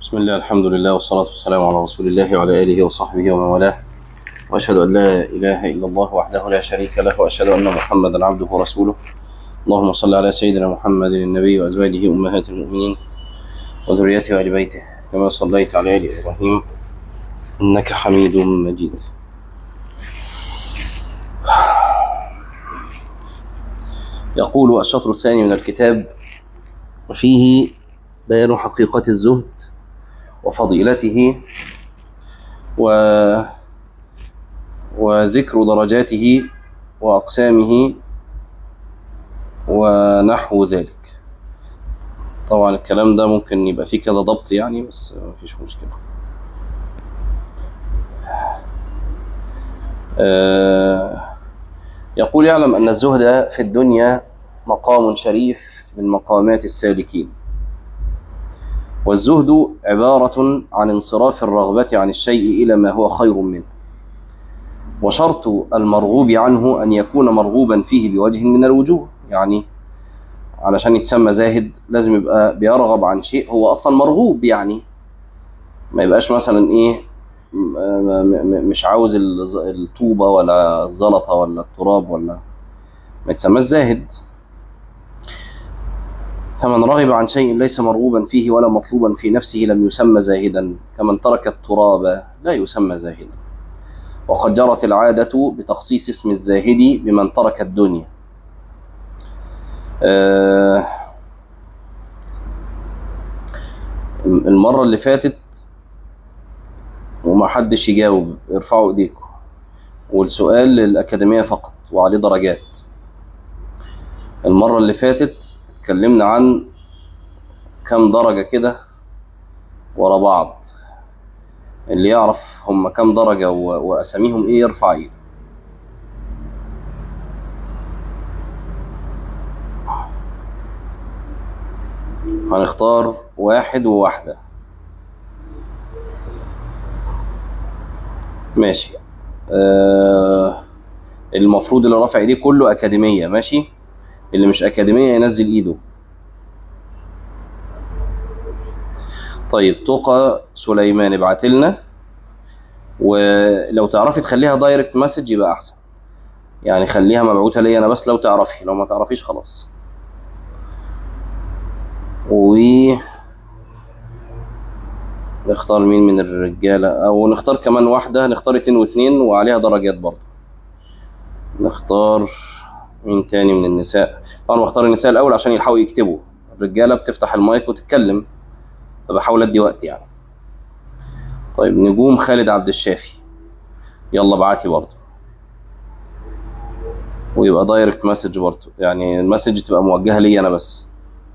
بسم الله الحمد لله والصلاة والسلام على رسول الله وعلى آله وصحبه ومن والاه وأشهد أن لا إله إلا الله وحده لا شريك له وأشهد أن محمدا عبده ورسوله اللهم صل على سيدنا محمد النبي وأزواجه أمهات المؤمنين وذريته وآل بيته كما صليت على آل إبراهيم إنك حميد مجيد يقول الشطر الثاني من الكتاب وفيه بيان حقيقة الزهد وفضيلته و وذكر درجاته وأقسامه ونحو ذلك طبعا الكلام ده ممكن يبقى فيه كده ضبط يعني بس مفيش مشكلة آه يقول يعلم أن الزهد في الدنيا مقام شريف من مقامات السالكين والزهد عبارة عن انصراف الرغبة عن الشيء إلى ما هو خير منه وشرط المرغوب عنه أن يكون مرغوبا فيه بوجه من الوجوه يعني علشان يتسمى زاهد لازم يبقى بيرغب عن شيء هو أصلا مرغوب يعني ما يبقاش مثلا إيه مش عاوز الطوبة ولا الزلطة ولا التراب ولا ما يتسمى زاهد فمن رغب عن شيء ليس مرغوبا فيه ولا مطلوبا في نفسه لم يسمى زاهدا كمن ترك التراب لا يسمى زاهدا وقد جرت العادة بتخصيص اسم الزاهد بمن ترك الدنيا المرة اللي فاتت وما حدش يجاوب ارفعوا ايديكم والسؤال للأكاديمية فقط وعليه درجات المرة اللي فاتت اتكلمنا عن كم درجة كده ورا بعض اللي يعرف هم كم درجة وأساميهم ايه يرفع ايده هنختار واحد وواحدة ماشي آه المفروض اللي رافع ايديه كله أكاديمية ماشي اللي مش أكاديمية ينزل ايده طيب توقع سليمان ابعت لنا ولو تعرفي تخليها دايركت مسج يبقى احسن يعني خليها مبعوثه لي انا بس لو تعرفي لو ما تعرفيش خلاص و نختار مين من الرجالة او نختار كمان واحدة نختار اتنين واتنين وعليها درجات برضه نختار مين تاني من النساء طبعا بختار النساء الاول عشان يلحقوا يكتبوا الرجالة بتفتح المايك وتتكلم فبحاول ادي وقت يعني طيب نجوم خالد عبد الشافي يلا ابعتي برضه ويبقى دايركت مسج برضه يعني المسج تبقى موجهه لي انا بس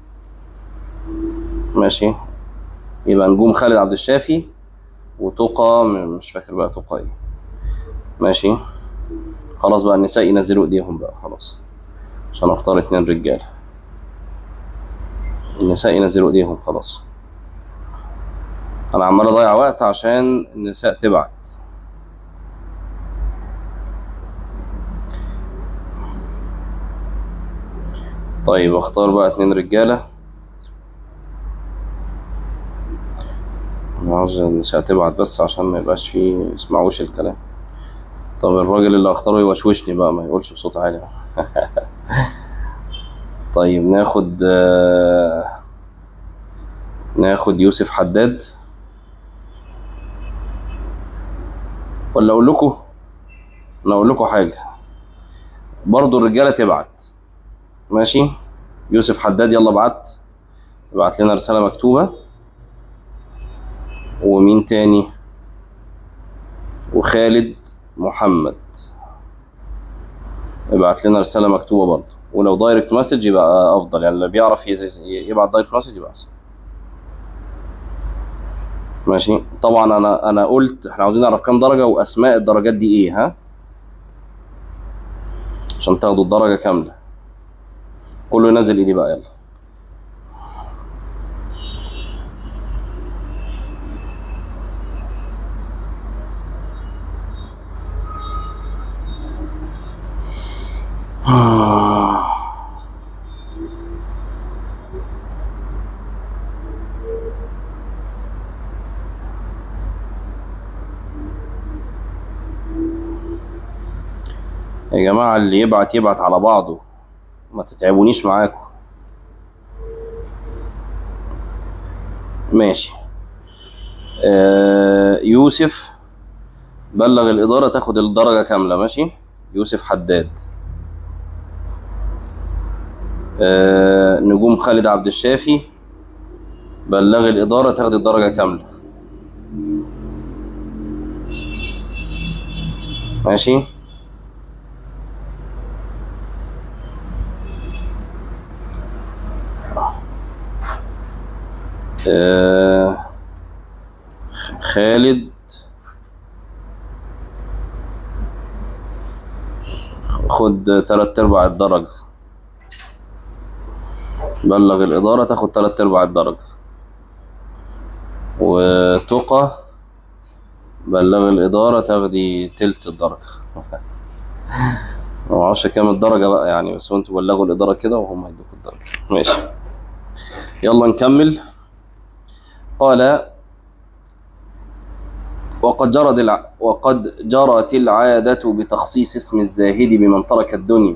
ماشي يبقى نجوم خالد عبد الشافي وتقى مش فاكر بقى تقى ايه ماشي خلاص بقى النساء ينزلوا ايديهم بقى خلاص عشان اختار اتنين رجاله النساء ينزلوا ايديهم خلاص انا عمال اضيع وقت عشان النساء تبعت طيب اختار بقى اتنين رجالة انا عاوز النساء تبعت بس عشان ما يبقاش فيه يسمعوش الكلام طب الراجل اللي اختاره يوشوشني بقى ما يقولش بصوت عالي طيب ناخد ناخد يوسف حداد ولا اقول لكم انا اقول لكم حاجه برضو الرجاله تبعت ماشي يوسف حداد يلا ابعت ابعت لنا رساله مكتوبه ومين تاني وخالد محمد ابعت لنا رساله مكتوبه برضو ولو دايركت مسج يبقى افضل يعني اللي بيعرف يبعت دايركت مسج يبقى احسن ماشي طبعا انا انا قلت احنا عاوزين نعرف كام درجه واسماء الدرجات دي ايه ها عشان تاخدوا الدرجه كامله كله ينزل ايدي بقى يلا يا جماعة اللي يبعت يبعت على بعضه ما تتعبونيش معاكم ماشي آه يوسف بلغ الإدارة تاخد الدرجة كاملة ماشي يوسف حداد آه نجوم خالد عبد الشافي بلغ الإدارة تاخد الدرجة كاملة ماشي آه خالد خد تلات ارباع الدرجة بلغ الإدارة تاخد تلات ارباع الدرجة وتقى بلغ الإدارة تاخدي تلت الدرجة ما معرفش كام الدرجة بقى يعني بس انتوا بلغوا الإدارة كده وهم هيدوكوا الدرجة ماشي يلا نكمل قال وقد جرت الع... وقد جرت العادة بتخصيص اسم الزاهد بمن ترك الدنيا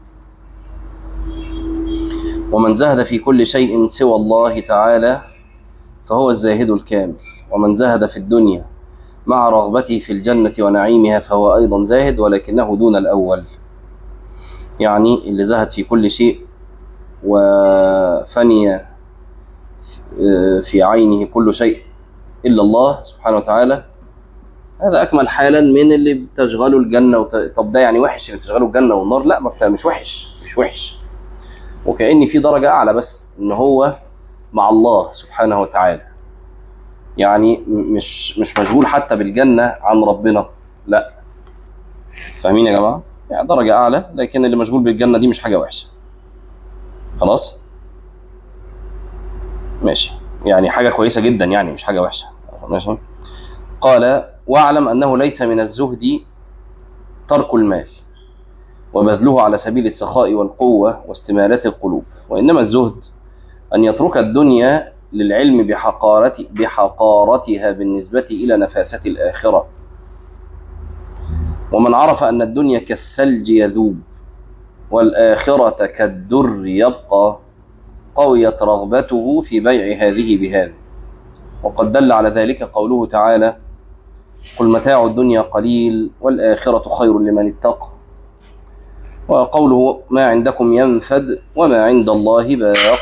ومن زهد في كل شيء سوى الله تعالى فهو الزاهد الكامل ومن زهد في الدنيا مع رغبته في الجنة ونعيمها فهو أيضا زاهد ولكنه دون الأول يعني اللي زهد في كل شيء وفني في عينه كل شيء إلا الله سبحانه وتعالى هذا أكمل حالا من اللي بتشغله الجنة وت... طب ده يعني وحش اللي بتشغله الجنة والنار لا ما مش وحش مش وحش وكأن في درجة أعلى بس إن هو مع الله سبحانه وتعالى يعني مش مش مشغول حتى بالجنة عن ربنا لا فاهمين يا جماعة يعني درجة أعلى لكن اللي مشغول بالجنة دي مش حاجة وحشة خلاص ماشي يعني حاجة كويسة جدا يعني مش حاجة وحشة ماشي قال واعلم أنه ليس من الزهد ترك المال وبذله على سبيل السخاء والقوة واستمالة القلوب وإنما الزهد أن يترك الدنيا للعلم بحقارة بحقارتها بالنسبة إلى نفاسة الآخرة ومن عرف أن الدنيا كالثلج يذوب والآخرة كالدر يبقى قويت رغبته في بيع هذه بهذه وقد دل على ذلك قوله تعالى قل متاع الدنيا قليل والآخرة خير لمن اتقى وقوله ما عندكم ينفد وما عند الله باق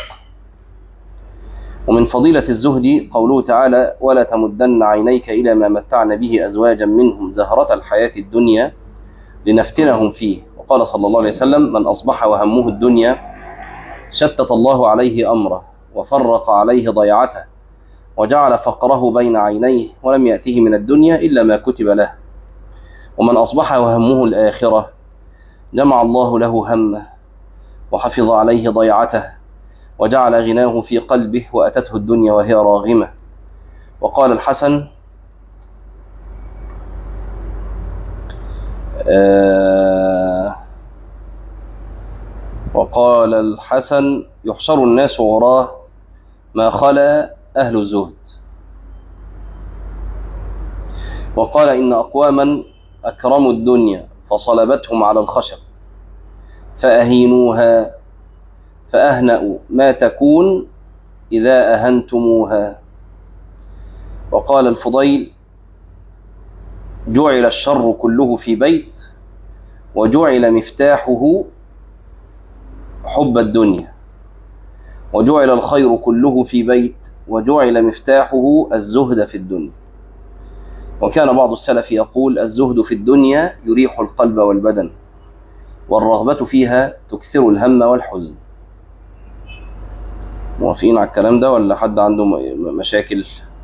ومن فضيلة الزهد قوله تعالى ولا تمدن عينيك إلى ما متعنا به أزواجا منهم زهرة الحياة الدنيا لنفتنهم فيه وقال صلى الله عليه وسلم من أصبح وهمه الدنيا شتت الله عليه أمره وفرق عليه ضيعته وجعل فقره بين عينيه ولم يأته من الدنيا إلا ما كتب له ومن أصبح وهمه الآخرة جمع الله له همه وحفظ عليه ضيعته وجعل غناه في قلبه وأتته الدنيا وهي راغمة وقال الحسن آه وقال الحسن يحشر الناس وراه ما خلا أهل الزهد وقال إن أقواما أكرموا الدنيا فصلبتهم على الخشب فأهينوها فأهنأوا ما تكون إذا أهنتموها وقال الفضيل جعل الشر كله في بيت وجعل مفتاحه حب الدنيا وجعل الخير كله في بيت وجعل مفتاحه الزهد في الدنيا وكان بعض السلف يقول الزهد في الدنيا يريح القلب والبدن والرغبة فيها تكثر الهم والحزن موافقين على الكلام ده ولا حد عنده مشاكل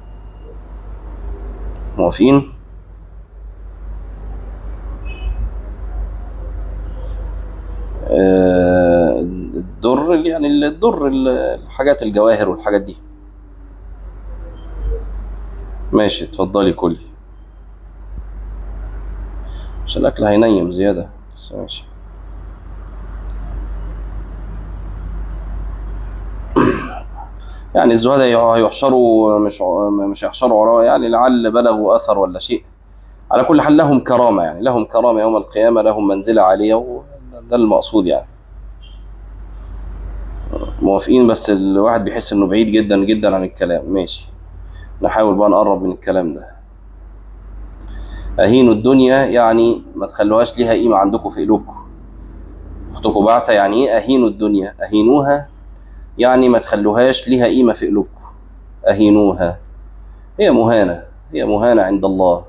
موافقين الدر يعني الدر الحاجات الجواهر والحاجات دي ماشي اتفضلي كلي عشان الاكل هينيم زياده بس ماشي يعني الزهاد هيحشروا مش مش هيحشروا وراه يعني لعل بلغوا اثر ولا شيء على كل حال لهم كرامة يعني لهم كرامة يوم القيامة لهم منزلة عالية وده المقصود يعني موافقين بس الواحد بيحس انه بعيد جدا جدا عن الكلام ماشي نحاول بقى نقرب من الكلام ده أهينوا الدنيا يعني ما تخلوهاش ليها قيمة عندكم في قلوبكم أختكم بعتة يعني إيه أهينوا الدنيا أهينوها يعني ما تخلوهاش ليها قيمة في قلوبكم أهينوها هي مهانة هي مهانة عند الله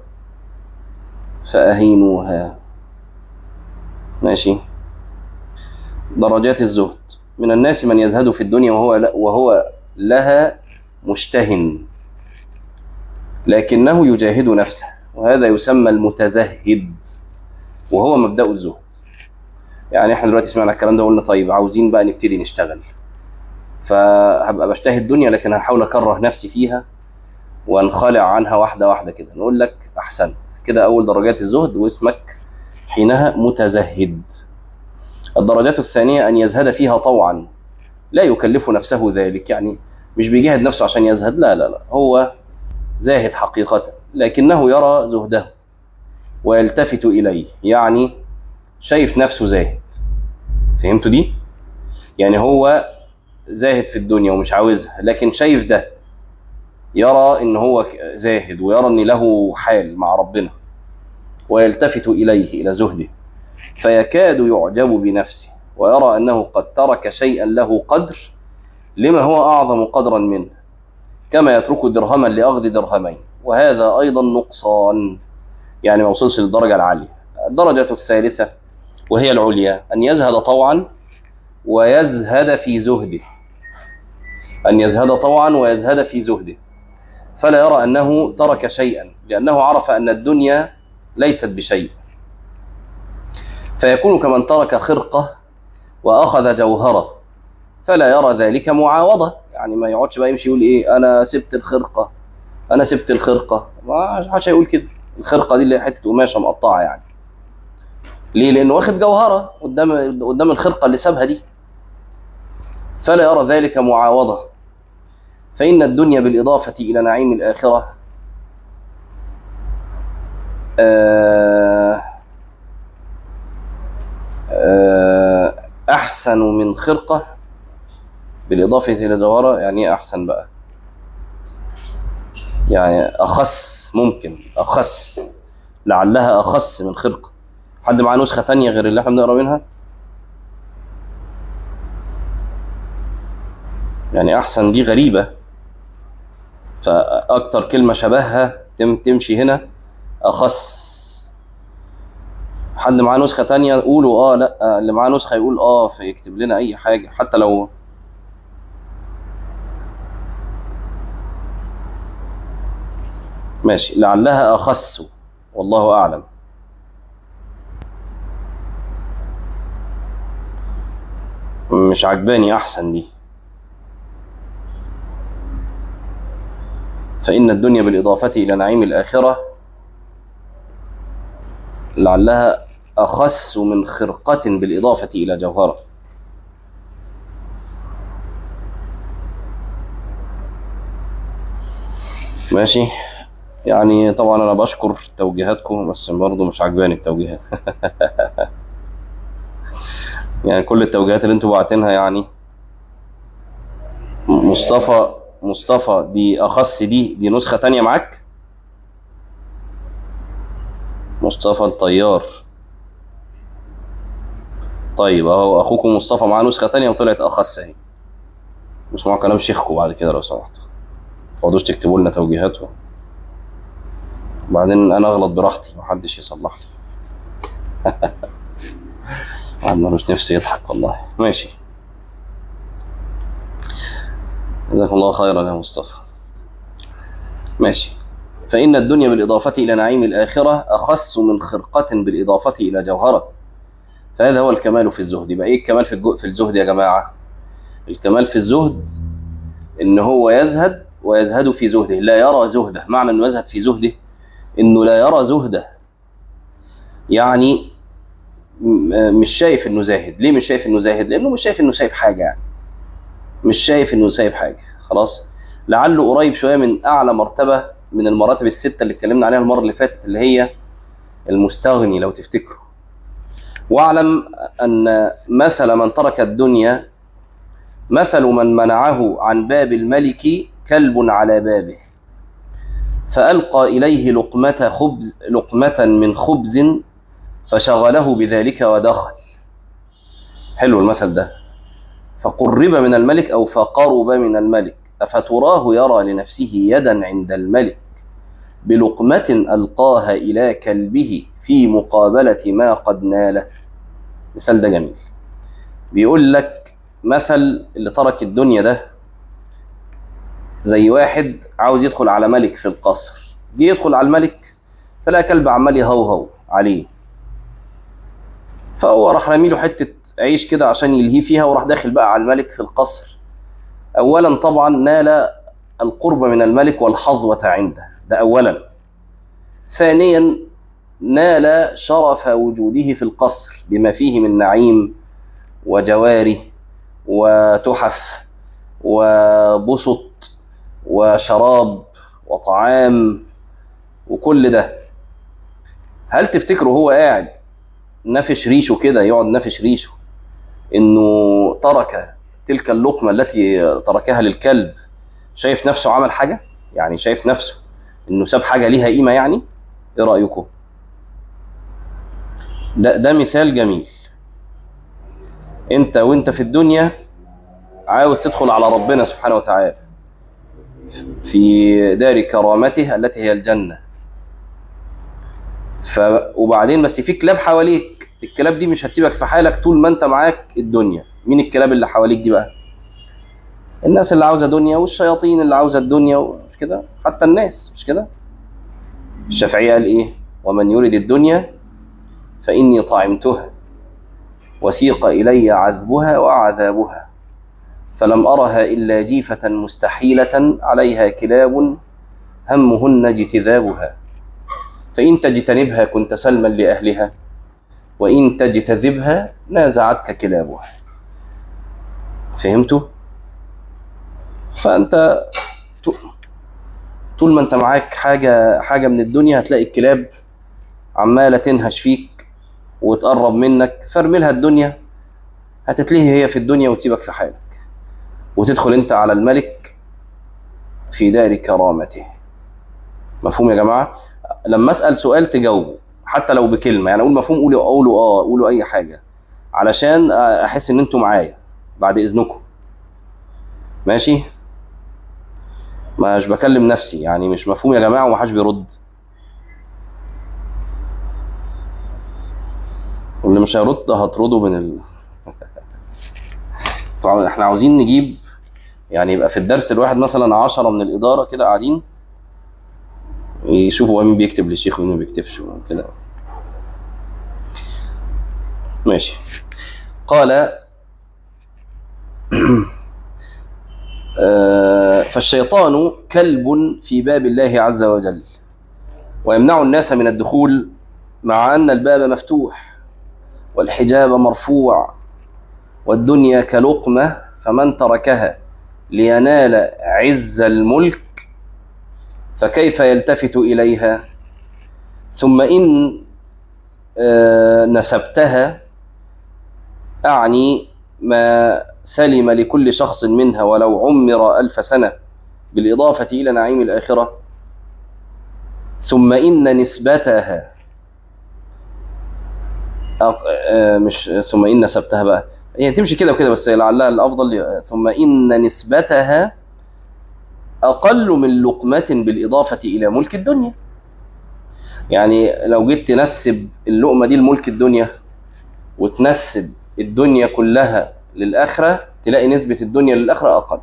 فأهينوها ماشي درجات الزهد من الناس من يزهد في الدنيا وهو وهو لها مشتهن لكنه يجاهد نفسه وهذا يسمى المتزهد وهو مبدأ الزهد يعني احنا دلوقتي سمعنا الكلام ده وقلنا طيب عاوزين بقى نبتدي نشتغل فهبقى بشتهي الدنيا لكن هحاول اكره نفسي فيها وانخلع عنها واحدة واحدة كده نقول لك احسن كده اول درجات الزهد واسمك حينها متزهد الدرجات الثانية ان يزهد فيها طوعا لا يكلف نفسه ذلك يعني مش بيجاهد نفسه عشان يزهد لا لا لا هو زاهد حقيقة لكنه يرى زهده ويلتفت إليه يعني شايف نفسه زاهد فهمتوا دي؟ يعني هو زاهد في الدنيا ومش عاوزها لكن شايف ده يرى ان هو زاهد ويرى ان له حال مع ربنا ويلتفت إليه إلى زهده فيكاد يعجب بنفسه ويرى أنه قد ترك شيئا له قدر لما هو أعظم قدرا منه كما يترك درهما لأخذ درهمين وهذا أيضا نقصان يعني ما وصلش للدرجة العالية الدرجة الثالثة وهي العليا أن يزهد طوعا ويزهد في زهده أن يزهد طوعا ويزهد في زهده فلا يرى أنه ترك شيئا لأنه عرف أن الدنيا ليست بشيء فيكون كمن ترك خرقة وأخذ جوهرة فلا يرى ذلك معاوضة يعني ما يقعدش بقى يمشي يقول إيه أنا سبت الخرقة أنا سبت الخرقة ما حدش هيقول كده الخرقة دي اللي حتة قماشة مقطعة يعني ليه؟ لأنه واخد جوهرة قدام قدام الخرقة اللي سابها دي فلا يرى ذلك معاوضة فإن الدنيا بالإضافة إلى نعيم الآخرة آه آه أحسن من خرقة بالإضافة إلى جوهرة يعني أحسن بقى يعني أخص ممكن أخص لعلها أخص من خرقة حد معاه نسخة تانية غير اللي احنا بنقرا منها يعني أحسن دي غريبة فأكتر كلمة شبهها تم تمشي هنا أخص حد معاه نسخة تانية قولوا اه لا اللي معاه نسخة يقول اه فيكتب لنا أي حاجة حتى لو ماشي لعلها أخص والله أعلم مش عجباني أحسن دي فإن الدنيا بالإضافة إلى نعيم الآخرة لعلها أخص من خرقة بالإضافة إلى جوهرة ماشي يعني طبعا أنا بشكر توجيهاتكم بس برضه مش عجباني التوجيهات يعني كل التوجيهات اللي انتوا بعتينها يعني مصطفى مصطفى دي أخص دي دي نسخة تانية معاك مصطفى الطيار طيب اهو اخوكم مصطفى معاه نسخة تانية وطلعت اخص اهي اسمعوا كلام شيخكم بعد كده لو سمحتوا تقعدوش تكتبوا لنا توجيهاتهم وبعدين انا اغلط براحتي محدش يصلح لي واحد ملوش نفسي يضحك والله ماشي جزاكم الله خيرا يا مصطفى ماشي فإن الدنيا بالإضافة إلى نعيم الآخرة أخص من خرقة بالإضافة إلى جوهرة فهذا هو الكمال في الزهد يبقى إيه الكمال في في الزهد يا جماعة الكمال في الزهد إن هو يزهد ويزهد في زهده لا يرى زهده معنى إنه يزهد في زهده إنه لا يرى زهده يعني مش شايف إنه زاهد ليه مش شايف إنه زاهد لأنه مش شايف إنه سايب حاجة يعني مش شايف إنه سايب حاجة خلاص لعله قريب شوية من أعلى مرتبة من المراتب الستة اللي اتكلمنا عليها المرة اللي فاتت اللي هي المستغني لو تفتكروا واعلم أن مثل من ترك الدنيا مثل من منعه عن باب الملك كلب على بابه فألقى إليه لقمة, خبز لقمة من خبز فشغله بذلك ودخل حلو المثل ده فقرب من الملك أو فقرب من الملك أفتراه يرى لنفسه يدا عند الملك بلقمة ألقاها إلى كلبه في مقابلة ما قد ناله مثال ده جميل بيقول لك مثل اللي ترك الدنيا ده زي واحد عاوز يدخل على ملك في القصر جه يدخل على الملك فلا كلب عمال يهوهو عليه فهو راح رامي له حته عيش كده عشان يلهيه فيها وراح داخل بقى على الملك في القصر اولا طبعا نال القرب من الملك والحظوه عنده ده اولا ثانيا نال شرف وجوده في القصر بما فيه من نعيم وجواره وتحف وبسط وشراب وطعام وكل ده هل تفتكروا هو قاعد نفش ريشه كده يقعد نفش ريشه انه ترك تلك اللقمة التي تركها للكلب شايف نفسه عمل حاجة يعني شايف نفسه انه ساب حاجة ليها قيمة يعني ايه رأيكم ده, ده مثال جميل انت وانت في الدنيا عاوز تدخل على ربنا سبحانه وتعالى في دار كرامته التي هي الجنة ف... وبعدين بس في كلاب حواليك الكلاب دي مش هتسيبك في حالك طول ما انت معاك الدنيا مين الكلاب اللي حواليك دي بقى الناس اللي عاوزة دنيا والشياطين اللي عاوزة الدنيا مش كده حتى الناس مش كده الشافعية قال ايه ومن يريد الدنيا فإني طعمتها وسيق إلي عذبها وعذابها فلم أرها إلا جيفة مستحيلة عليها كلاب همهن اجتذابها فإن تجتنبها كنت سلما لأهلها وإن تجتذبها نازعتك كلابها فهمتوا؟ فأنت طول ما أنت معاك حاجة حاجة من الدنيا هتلاقي الكلاب عمالة تنهش فيك وتقرب منك فارملها الدنيا هتتلهي هي في الدنيا وتسيبك في حالك وتدخل انت على الملك في دار كرامته مفهوم يا جماعة لما اسأل سؤال تجاوبه حتى لو بكلمة يعني اقول مفهوم قولوا قولوا اه قولوا اي حاجة علشان احس ان انتوا معايا بعد اذنكم ماشي مش بكلم نفسي يعني مش مفهوم يا جماعة ومحدش بيرد واللي مش هيرد هطرده من ال... طبعا احنا عاوزين نجيب يعني يبقى في الدرس الواحد مثلا عشرة من الإدارة كده قاعدين يشوفوا مين بيكتب للشيخ ومين ما بيكتبش كده ماشي قال فالشيطان كلب في باب الله عز وجل ويمنع الناس من الدخول مع أن الباب مفتوح والحجاب مرفوع والدنيا كلقمة فمن تركها لينال عز الملك فكيف يلتفت إليها ثم إن نسبتها أعني ما سلم لكل شخص منها ولو عمر ألف سنة بالإضافة إلى نعيم الآخرة ثم إن نسبتها مش ثم إن نسبتها بقى هي يعني تمشي كده وكده بس لعلها الأفضل ثم إن نسبتها أقل من لقمة بالإضافة إلى ملك الدنيا يعني لو جيت تنسب اللقمة دي لملك الدنيا وتنسب الدنيا كلها للآخرة تلاقي نسبة الدنيا للآخرة أقل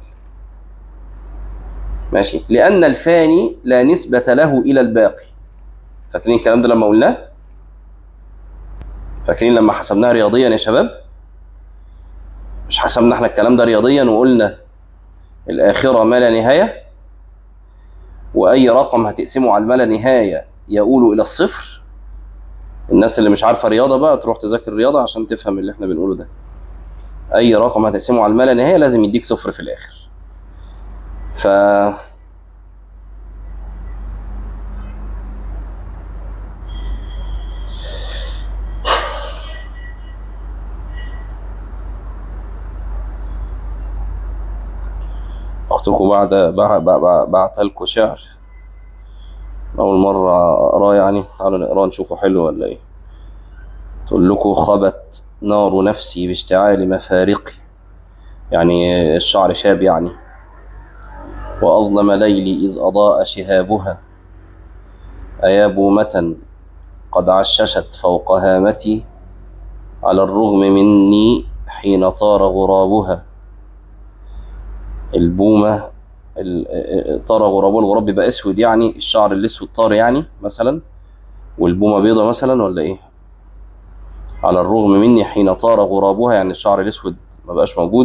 ماشي لأن الفاني لا نسبة له إلى الباقي فاكرين الكلام ده لما قلناه فاكرين لما حسبناها رياضيا يا شباب مش حسبنا احنا الكلام ده رياضيا وقلنا الآخرة ما لا نهاية وأي رقم هتقسمه على ما لا نهاية يقول إلى الصفر الناس اللي مش عارفة رياضة بقى تروح تذاكر رياضة عشان تفهم اللي احنا بنقوله ده أي رقم هتقسمه على ما لا نهاية لازم يديك صفر في الآخر ف أختكم بعد بعت لكم شعر أول مرة أقراه يعني تعالوا نقراه نشوفه حلو ولا إيه تقول لكم خبت نار نفسي باشتعال مفارقي يعني الشعر شاب يعني وأظلم ليلي إذ أضاء شهابها أيا بومة قد عششت فوق هامتي على الرغم مني حين طار غرابها البومة طار غرابها الغراب بيبقى اسود يعني الشعر الاسود طار يعني مثلا والبومة بيضة مثلا ولا ايه على الرغم مني حين طار غرابها يعني الشعر الاسود ما بقاش موجود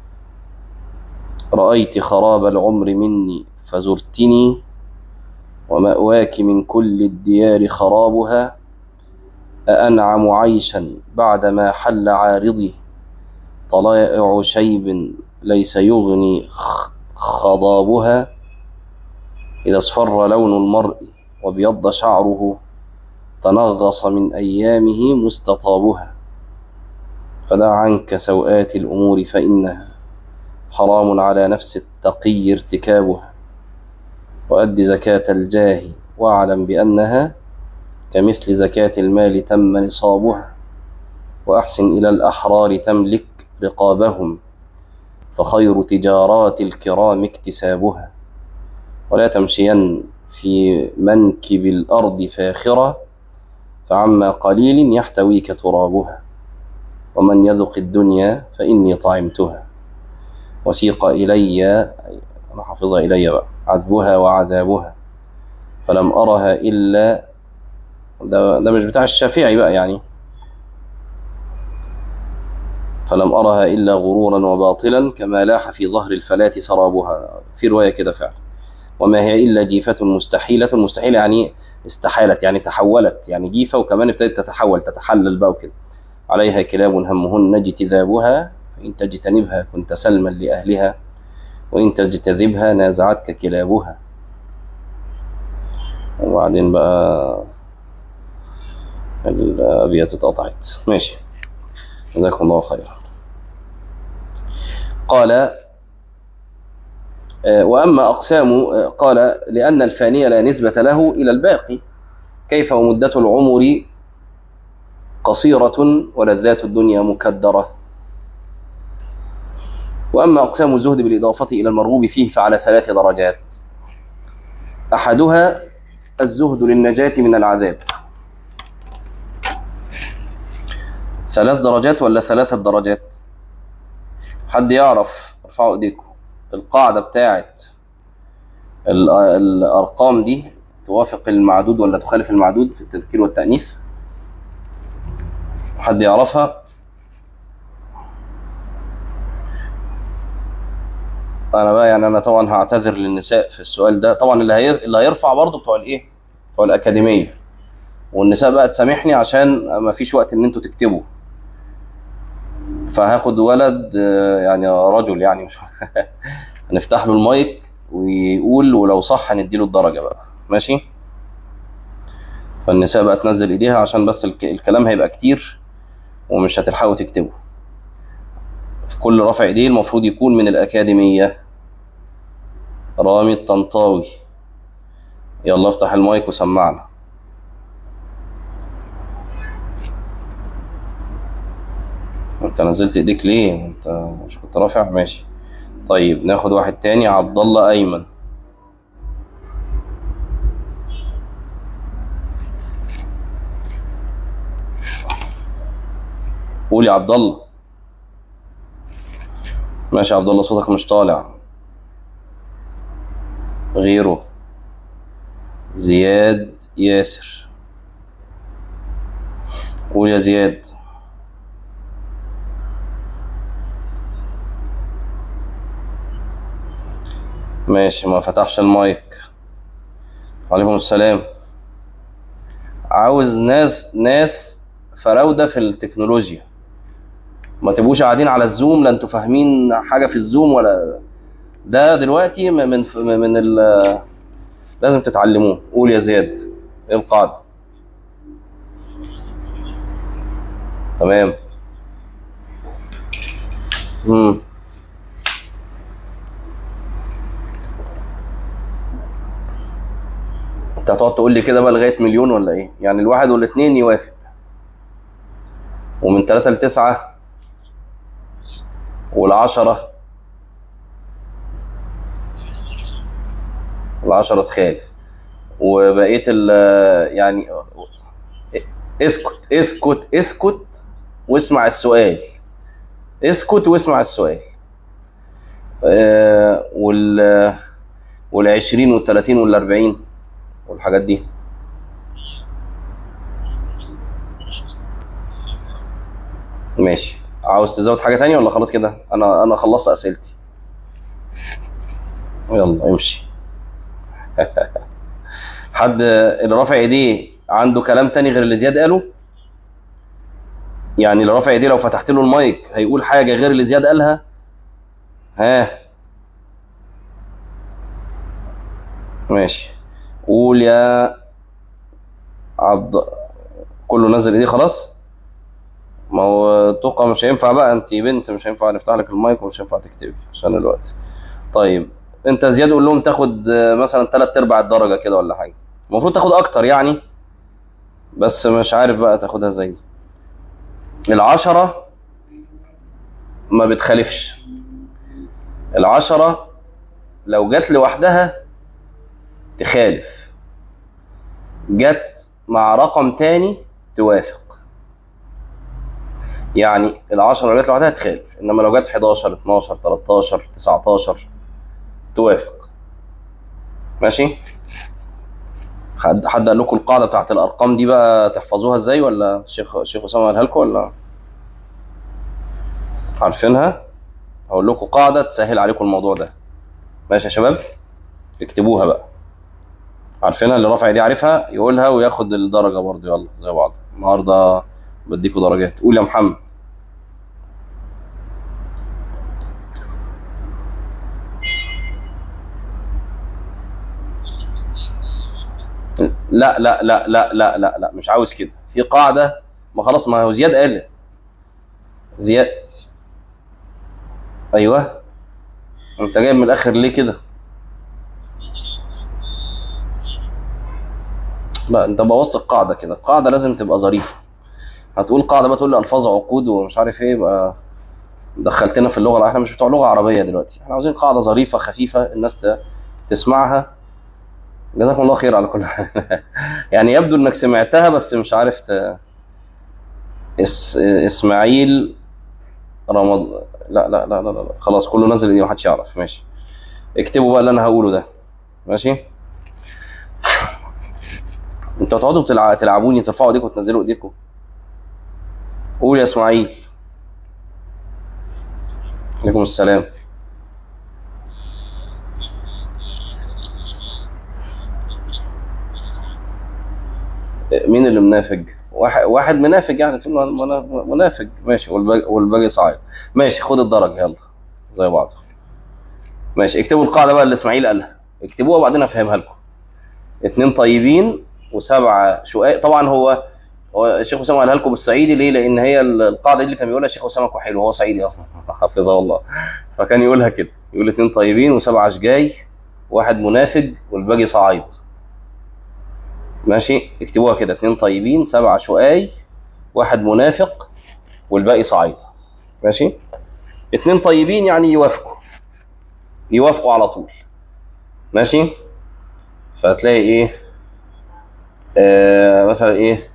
رأيت خراب العمر مني فزرتني ومأواك من كل الديار خرابها أأنعم عيشا بعدما حل عارضي طلائع شيب ليس يغني خضابها إذا اصفر لون المرء وابيض شعره تنغص من أيامه مستطابها فدع عنك سوءات الأمور فإنها حرام على نفس التقي ارتكابها وأد زكاة الجاه واعلم بأنها كمثل زكاة المال تم نصابها وأحسن إلى الأحرار تملك رقابهم فخير تجارات الكرام اكتسابها ولا تمشين في منكب الأرض فاخرة فعما قليل يحتويك ترابها ومن يذق الدنيا فإني طعمتها وسيق إلي أنا حافظها إلي بقى عذبها وعذابها فلم أرها إلا ده, ده مش بتاع الشافعي بقى يعني فلم أرها إلا غرورا وباطلا كما لاح في ظهر الفلاة سرابها في رواية كده فعلا وما هي إلا جيفة مستحيلة مستحيلة يعني استحالت يعني تحولت يعني جيفة وكمان ابتدت تتحول تتحلل بقى وكده عليها كلاب همهن اجتذابها فإن تجتنبها كنت سلما لأهلها وإن تجتذبها نازعتك كلابها وبعدين بقى الأبيات اتقطعت ماشي جزاكم الله خيرا قال وأما أقسام قال لأن الفاني لا نسبة له إلى الباقي كيف ومدة العمر قصيرة ولذات الدنيا مكدرة وأما أقسام الزهد بالإضافة إلى المرغوب فيه فعلى ثلاث درجات أحدها الزهد للنجاة من العذاب ثلاث درجات ولا ثلاثة درجات حد يعرف ارفعوا ايديكم القاعدة بتاعت الأرقام دي توافق المعدود ولا تخالف المعدود في التذكير والتأنيث حد يعرفها انا بقى يعني انا طبعا هعتذر للنساء في السؤال ده طبعا اللي هير... اللي هيرفع برضه بتوع الايه بتوع الاكاديميه والنساء بقى تسامحني عشان ما فيش وقت ان انتوا تكتبوا فهاخد ولد يعني رجل يعني مش هنفتح له المايك ويقول ولو صح هنديله الدرجه بقى ماشي فالنساء بقى تنزل ايديها عشان بس الكلام هيبقى كتير ومش هتلحقوا تكتبوا في كل رفع ايديه المفروض يكون من الأكاديمية رامي الطنطاوي يلا افتح المايك وسمعنا انت نزلت ايديك ليه انت مش كنت رافع ماشي طيب ناخد واحد تاني عبد الله ايمن قول يا عبد الله ماشي يا عبد الله صوتك مش طالع غيره زياد ياسر قول يا زياد ماشي ما فتحش المايك وعليكم السلام عاوز ناس ناس فراودة في التكنولوجيا ما تبقوش قاعدين على الزوم لا انتوا فاهمين حاجه في الزوم ولا ده دلوقتي من من, من ال لازم تتعلموه قول يا زياد ايه القاعده تمام انت هتقعد تقول لي كده بقى لغايه مليون ولا ايه يعني الواحد والاثنين يوافق ومن ثلاثة لتسعة والعشرة العشرة تخالف وبقية ال يعني اسكت اسكت اسكت واسمع السؤال اسكت واسمع السؤال آه، وال والعشرين والثلاثين والاربعين والحاجات دي ماشي عاوز تزود حاجة تانية ولا خلاص كده انا انا خلصت اسئلتي يلا امشي حد اللي رافع ايديه عنده كلام تاني غير اللي زياد قاله يعني اللي رافع ايديه لو فتحت له المايك هيقول حاجة غير اللي زياد قالها ها ماشي قول يا عبد كله نزل ايديه خلاص ما هو توقع مش هينفع بقى انت بنت مش هينفع نفتح لك المايك ومش هينفع تكتبي عشان الوقت طيب انت زياد قول لهم تاخد آه، مثلا تلات ارباع الدرجه كده ولا حاجه المفروض تاخد اكتر يعني بس مش عارف بقى تاخدها ازاي العشرة ما بتخالفش العشرة لو جت لوحدها تخالف جت مع رقم تاني توافق يعني العشرة لو جت لوحدها تخالف انما لو جت 11 12 13 19 توافق ماشي حد حد قال لكم القاعده بتاعت الارقام دي بقى تحفظوها ازاي ولا الشيخ الشيخ اسامه قالها لكم ولا عارفينها هقول لكم قاعده تسهل عليكم الموضوع ده ماشي يا شباب اكتبوها بقى عارفينها اللي رافع دي عارفها يقولها وياخد الدرجه برضه يلا زي بعض النهارده بديكوا درجات قول يا محمد لا لا لا لا لا لا لا مش عاوز كده في قاعدة ما خلاص ما هو زياد قال زياد ايوه انت جايب من الاخر ليه كده لا انت بوظت القاعدة كده القاعدة لازم تبقى ظريفة هتقول قاعدة بقى تقول لي الفاظ عقود ومش عارف ايه يبقى دخلتنا في اللغة احنا مش بتوع لغة عربية دلوقتي احنا عاوزين قاعدة ظريفة خفيفة الناس ت- تسمعها جزاكم الله خير على كل حال يعني يبدو انك سمعتها بس مش عارف ت... اس... اسماعيل رمضان لا لا لا لا لا خلاص كله نزل دي محدش يعرف ماشي اكتبوا بقى اللي انا هقوله ده ماشي انتوا هتقعدوا بتلع... تلعبوني ترفعوا ايديكم وتنزلوا ايديكم قول يا اسماعيل عليكم السلام مين اللي منافق واحد واحد منافق يعني في منا- منافق ماشي والباقي والباقي صاعد ماشي خد الدرجه يلا زي بعض ماشي اكتبوا القاعده بقى اللي اسماعيل قالها اكتبوها وبعدين افهمها لكم اتنين طيبين وسبعه شقاق طبعا هو هو الشيخ اسامه قالها لكم بالصعيدي ليه؟ لان هي ال- القاعده دي اللي كان بيقولها الشيخ اسامه كحيل وهو صعيدي اصلا حفظه الله فكان يقولها كده يقول اتنين طيبين وسبعه شجاي واحد منافق والباقي صعايد ماشي اكتبوها كده اتنين طيبين سبعة شقاي واحد منافق والباقي صعيد ماشي اتنين طيبين يعني يوافقوا يوافقوا على طول ماشي فتلاقي ايه آه مثلا ايه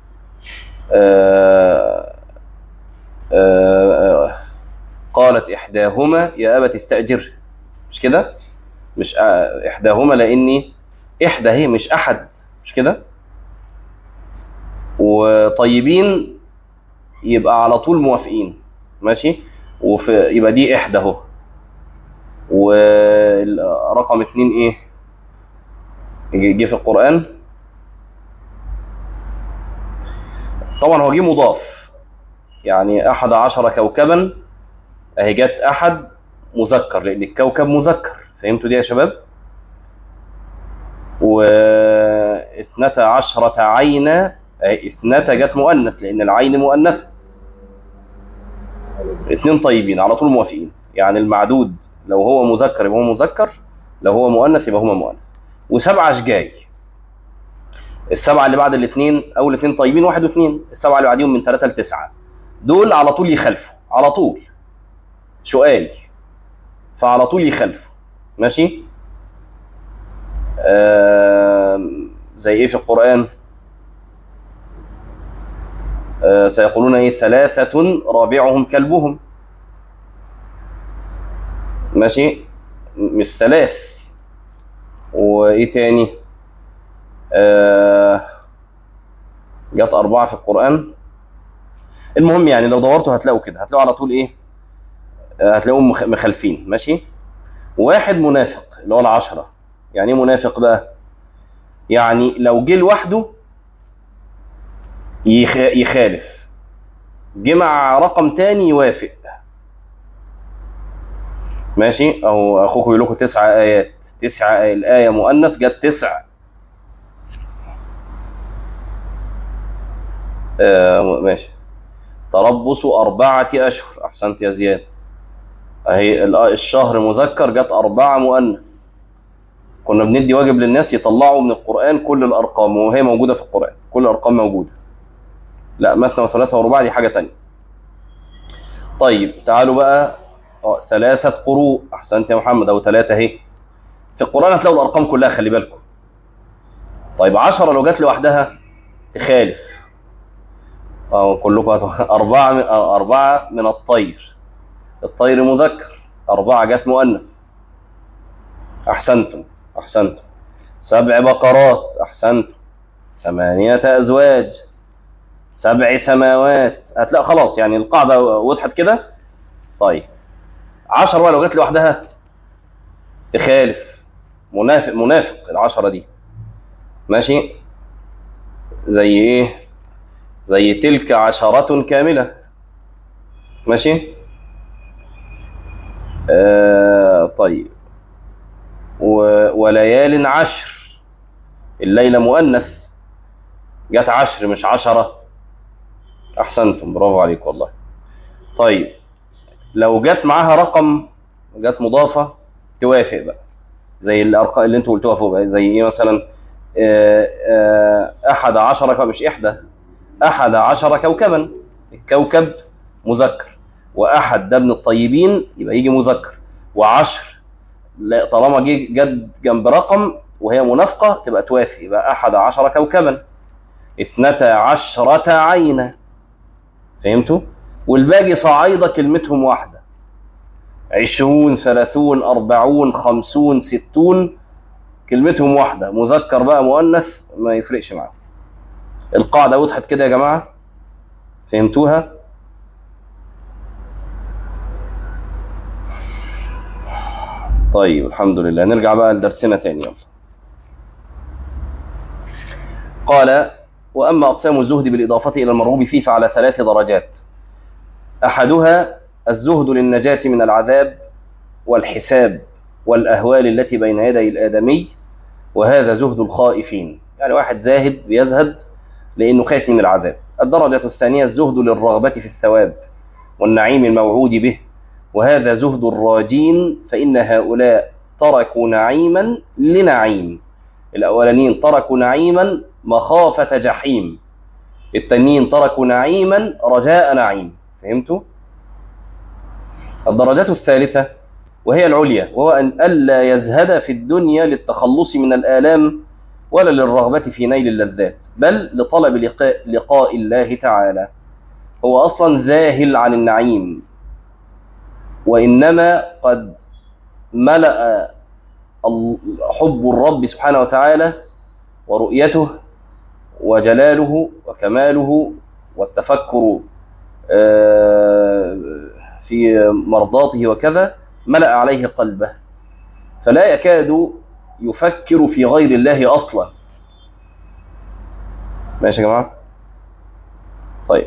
آه آه آه قالت احداهما يا ابت استاجر مش كده مش آه احداهما لاني احدى هي مش احد مش كده وطيبين يبقى على طول موافقين ماشي وفي يبقى دي احدى اهو ورقم اتنين ايه جه في القرآن طبعا هو جه مضاف يعني احد عشر كوكبا اهي جت احد مذكر لان الكوكب مذكر فهمتوا دي يا شباب واثنتا عشرة عينا أي اثنتا جت مؤنث لان العين مؤنثة اثنين طيبين على طول موافقين يعني المعدود لو هو مذكر يبقى هو مذكر لو هو مؤنث يبقى هو مؤنث وسبعة شجاي السبعة اللي بعد الاثنين أول اثنين طيبين واحد واثنين السبعة اللي بعديهم من ثلاثة لتسعة دول على طول يخلفوا على طول سؤال فعلى طول يخلفوا ماشي آه زي ايه في القرآن آه سيقولون ايه ثلاثة رابعهم كلبهم ماشي مش ثلاث وايه تاني آه جت أربعة في القرآن المهم يعني لو دورتوا هتلاقوا كده هتلاقوا على طول ايه آه هتلاقوهم مخ- مخالفين ماشي واحد منافق اللي هو العشرة يعني ايه منافق بقى يعني لو جه لوحده يخ- يخالف جه مع رقم تاني يوافق ماشي او اخوكم يقول لكم تسع ايات تسع الايه مؤنث جت تسع آه ماشي تربص أربعة أشهر أحسنت يا زياد أهي ال- الشهر مذكر جت أربعة مؤنث كنا بندي واجب للناس يطلعوا من القرآن كل الأرقام وهي موجودة في القرآن كل الأرقام موجودة لا مثنى وثلاثة ورباع دي حاجة تانية طيب تعالوا بقى آه، ثلاثة قروء أحسنت يا محمد أو ثلاثة أهي في القرآن هتلاقوا الأرقام كلها خلي بالكم طيب عشرة لو جت لوحدها تخالف أو كلكم هتو- أربعة من آه، أربعة من الطير الطير مذكر أربعة جت مؤنث أحسنتم أحسنتم سبع بقرات أحسنتم ثمانية أزواج سبع سماوات هتلاقي خلاص يعني القاعدة وضحت كده طيب عشر بقى لو جت لوحدها تخالف منافق منافق العشرة دي ماشي زي ايه زي تلك عشرة كاملة ماشي آه طيب و... وليال عشر الليلة مؤنث جت عشر مش عشرة أحسنتم برافو عليك والله طيب لو جت معاها رقم جت مضافة توافق بقى زي الأرقام اللي انتوا قلتوها فوق بقى زي ايه مثلا آه، آه، أحد عشر كو- مش إحدى أحد عشر كوكبا الكوكب مذكر وأحد ده من الطيبين يبقى يجي مذكر وعشر لا طالما جه جد جنب رقم وهي منافقة تبقى توافق يبقى أحد عشر كوكبا اثنتا عشرة عينا فهمتوا؟ والباقي صعيدة كلمتهم واحدة عشرون ثلاثون أربعون خمسون ستون كلمتهم واحدة مذكر بقى مؤنث ما يفرقش معاهم القاعدة وضحت كده يا جماعة فهمتوها طيب الحمد لله نرجع بقى لدرسنا تاني يلا قال وأما أقسام الزهد بالإضافة إلى المرغوب فيه فعلى ثلاث درجات أحدها الزهد للنجاة من العذاب والحساب والأهوال التي بين يدي الآدمي وهذا زهد الخائفين يعني واحد زاهد بيزهد لأنه خايف من العذاب الدرجة الثانية الزهد للرغبة في الثواب والنعيم الموعود به وهذا زهد الراجين فإن هؤلاء تركوا نعيما لنعيم الأولانيين تركوا نعيما مخافة جحيم التانيين تركوا نعيما رجاء نعيم فهمتوا؟ الدرجة الثالثة وهي العليا وهو أن ألا يزهد في الدنيا للتخلص من الآلام ولا للرغبة في نيل اللذات بل لطلب لقاء, لقاء الله تعالى هو أصلا ذاهل عن النعيم وإنما قد ملأ ال- حب الرب سبحانه وتعالى ورؤيته وجلاله وكماله والتفكر آه، في مرضاته وكذا ملأ عليه قلبه فلا يكاد يفكر في غير الله أصلا ماشي يا جماعة طيب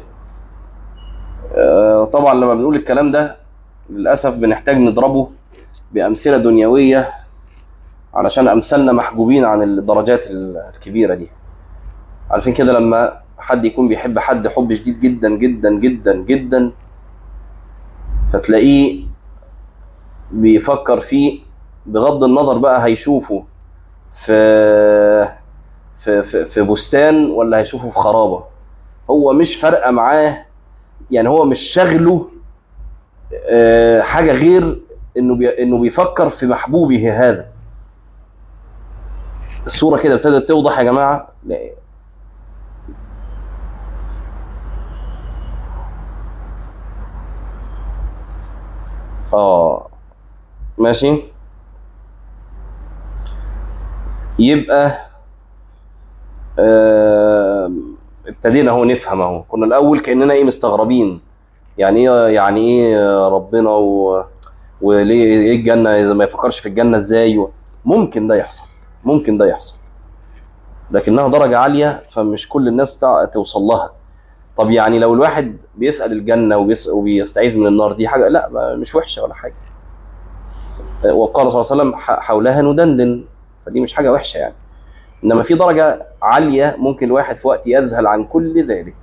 آه، طبعا لما بنقول الكلام ده للأسف بنحتاج نضربه بأمثلة دنيوية علشان أمثالنا محجوبين عن الدرجات الكبيرة دي عارفين كده لما حد يكون بيحب حد حب شديد جدا جدا جدا جدا فتلاقيه بيفكر فيه بغض النظر بقى هيشوفه في في, في, في بستان ولا هيشوفه في خرابة هو مش فارقة معاه يعني هو مش شغله آه، حاجة غير انه بي انه بيفكر في محبوبه هذا الصورة كده ابتدت توضح يا جماعة لا. اه ماشي يبقى آه، ابتدينا اهو نفهم اهو كنا الاول كاننا ايه مستغربين يعني ايه يعني ايه ربنا و... وليه ايه الجنه اذا ما يفكرش في الجنه ازاي و... ممكن ده يحصل ممكن ده يحصل لكنها درجه عاليه فمش كل الناس تع- توصل لها طب يعني لو الواحد بيسال الجنه وبيس... وبيستعيذ من النار دي حاجه لا ما- مش وحشه ولا حاجه وقال صلى الله عليه وسلم ح- حولها ندندن فدي مش حاجه وحشه يعني انما في درجه عاليه ممكن الواحد في وقت يذهل عن كل ذلك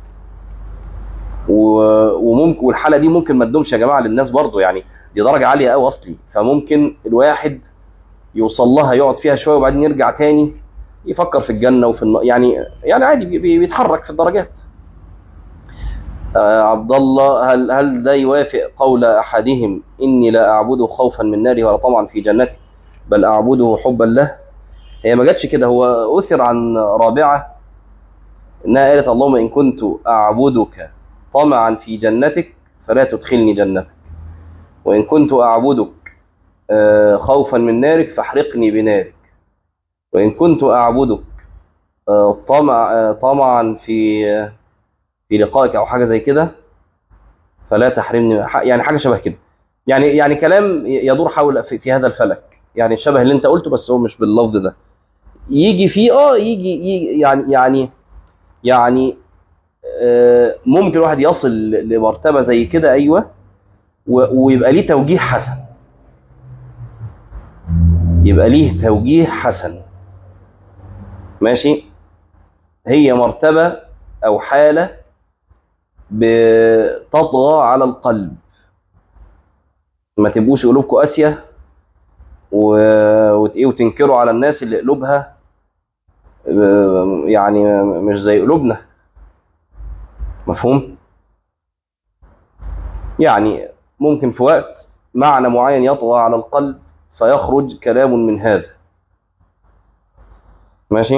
و- وممكن والحاله دي ممكن ما تدومش يا جماعه للناس برضو يعني دي درجه عاليه قوي اصلي فممكن الواحد يوصل لها يقعد فيها شويه وبعدين يرجع تاني يفكر في الجنه وفي النار يعني يعني عادي بي- بي- بيتحرك في الدرجات آه عبد الله هل هل ده يوافق قول احدهم اني لا اعبده خوفا من ناره ولا طمعا في جنته بل اعبده حبا له هي ما جاتش كده هو اثر عن رابعه انها قالت اللهم ان كنت اعبدك طمعا في جنتك فلا تدخلني جنتك وان كنت اعبدك آه، خوفا من نارك فاحرقني بنارك وان كنت اعبدك آه، طمع آه، طمعا في آه، في لقائك او حاجه زي كده فلا تحرمني ح- يعني حاجه شبه كده يعني يعني كلام يدور حول في, في هذا الفلك يعني شبه اللي انت قلته بس هو مش باللفظ ده يجي فيه اه يجي, يجي يعني يعني يعني آه، ممكن الواحد يصل لمرتبه زي كده ايوه و- ويبقى ليه توجيه حسن يبقى ليه توجيه حسن ماشي هي مرتبه او حاله بتطغى على القلب ما تبقوش قلوبكم قاسيه و... وت- إيه وتنكروا على الناس اللي قلوبها آه، يعني مش زي قلوبنا مفهوم يعني ممكن في وقت معنى معين يطغى على القلب فيخرج كلام من هذا ماشي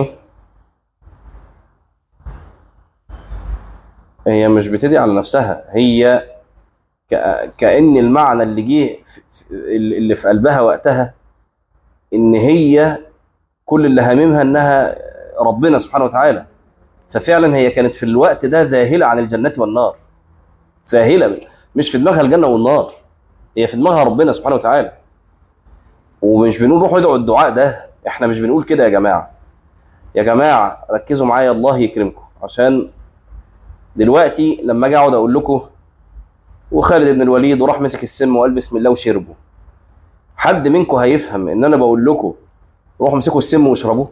هي مش بتدعي على نفسها هي ك- كأن المعنى اللي جه في- في- اللي في قلبها وقتها ان هي كل اللي هاممها انها ربنا سبحانه وتعالى ففعلا هي كانت في الوقت ده ذاهلة عن الجنة والنار ذاهلة مش في دماغها الجنة والنار هي في دماغها ربنا سبحانه وتعالى ومش بنقول روحوا ادعوا الدعاء ده احنا مش بنقول كده يا جماعة يا جماعة ركزوا معايا الله يكرمكم عشان دلوقتي لما اجي اقعد اقول لكم وخالد بن الوليد وراح مسك السم وقال بسم الله وشربه حد منكم هيفهم ان انا بقول لكم روحوا امسكوا السم واشربوه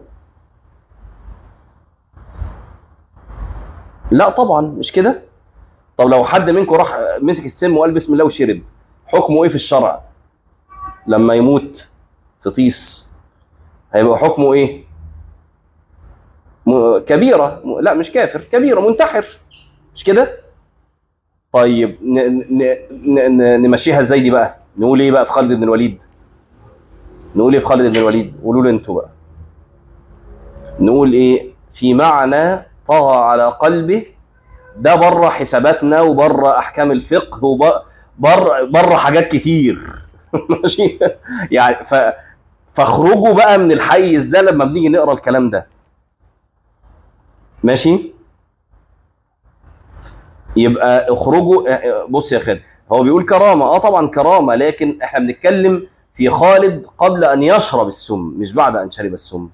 لا طبعا مش كده طب لو حد منكم راح مسك السم وقال بسم الله وشرب حكمه ايه في الشرع لما يموت في طيس هيبقى حكمه ايه م- كبيرة م- لا مش كافر كبيرة منتحر مش كده طيب ن... ن... ن... ن... نمشيها ازاي دي بقى نقول ايه بقى في خالد بن الوليد نقول ايه في خالد بن الوليد قولوا له انتوا بقى نقول ايه في معنى طغى على قلبه ده بره حساباتنا وبره احكام الفقه وبره بره حاجات كتير ماشي يعني ف فاخرجوا بقى من الحيز ده لما بنيجي نقرا الكلام ده ماشي يبقى اخرجوا بص يا خالد هو بيقول كرامه اه طبعا كرامه لكن احنا بنتكلم في خالد قبل ان يشرب السم مش بعد ان شرب السم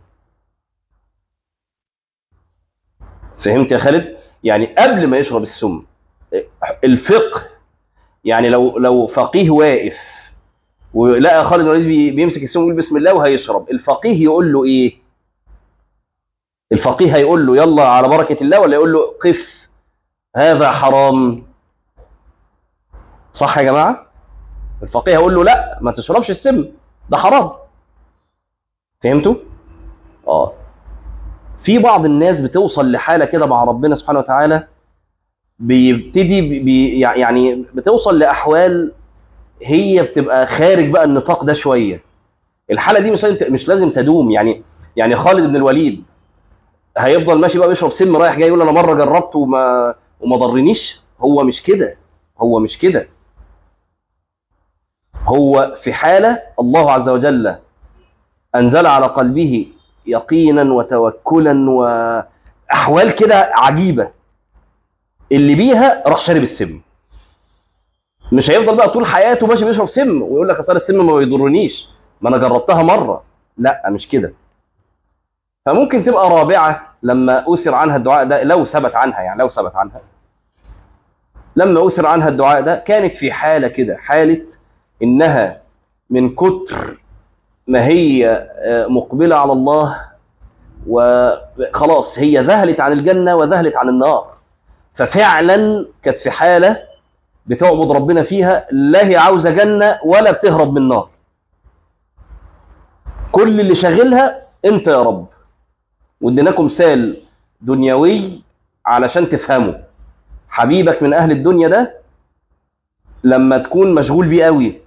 فهمت يا خالد يعني قبل ما يشرب السم الفقه يعني لو لو فقيه واقف ولقى خالد بن الوليد بي- بيمسك السم ويقول بسم الله وهيشرب الفقيه يقول له ايه الفقيه هيقول له يلا على بركه الله ولا يقول له قف هذا حرام صح يا جماعه الفقيه هيقول له لا ما تشربش السم ده حرام فهمتوا اه في بعض الناس بتوصل لحاله كده مع ربنا سبحانه وتعالى بيبتدي بي يعني بتوصل لاحوال هي بتبقى خارج بقى النطاق ده شويه الحاله دي مش لازم مش لازم تدوم يعني يعني خالد بن الوليد هيفضل ماشي بقى بيشرب سم رايح جاي يقول انا مره جربت وما وما ضرنيش هو مش كده هو مش كده هو في حاله الله عز وجل انزل على قلبه يقينا وتوكلا واحوال كده عجيبه اللي بيها راح شارب السم مش هيفضل بقى طول حياته ماشي بيشرب سم ويقول لك اصل السم ما بيضرنيش ما انا جربتها مره لا مش كده فممكن تبقى رابعه لما اثر عنها الدعاء ده لو ثبت عنها يعني لو ثبت عنها لما اثر عنها الدعاء ده كانت في حاله كده حاله انها من كتر ما هي مقبله على الله وخلاص هي ذهلت عن الجنه وذهلت عن النار ففعلا كانت في حاله بتعبد ربنا فيها لا هي عاوزه جنه ولا بتهرب من النار كل اللي شاغلها انت يا رب واديناكم مثال دنيوي علشان تفهموا حبيبك من اهل الدنيا ده لما تكون مشغول بيه قوي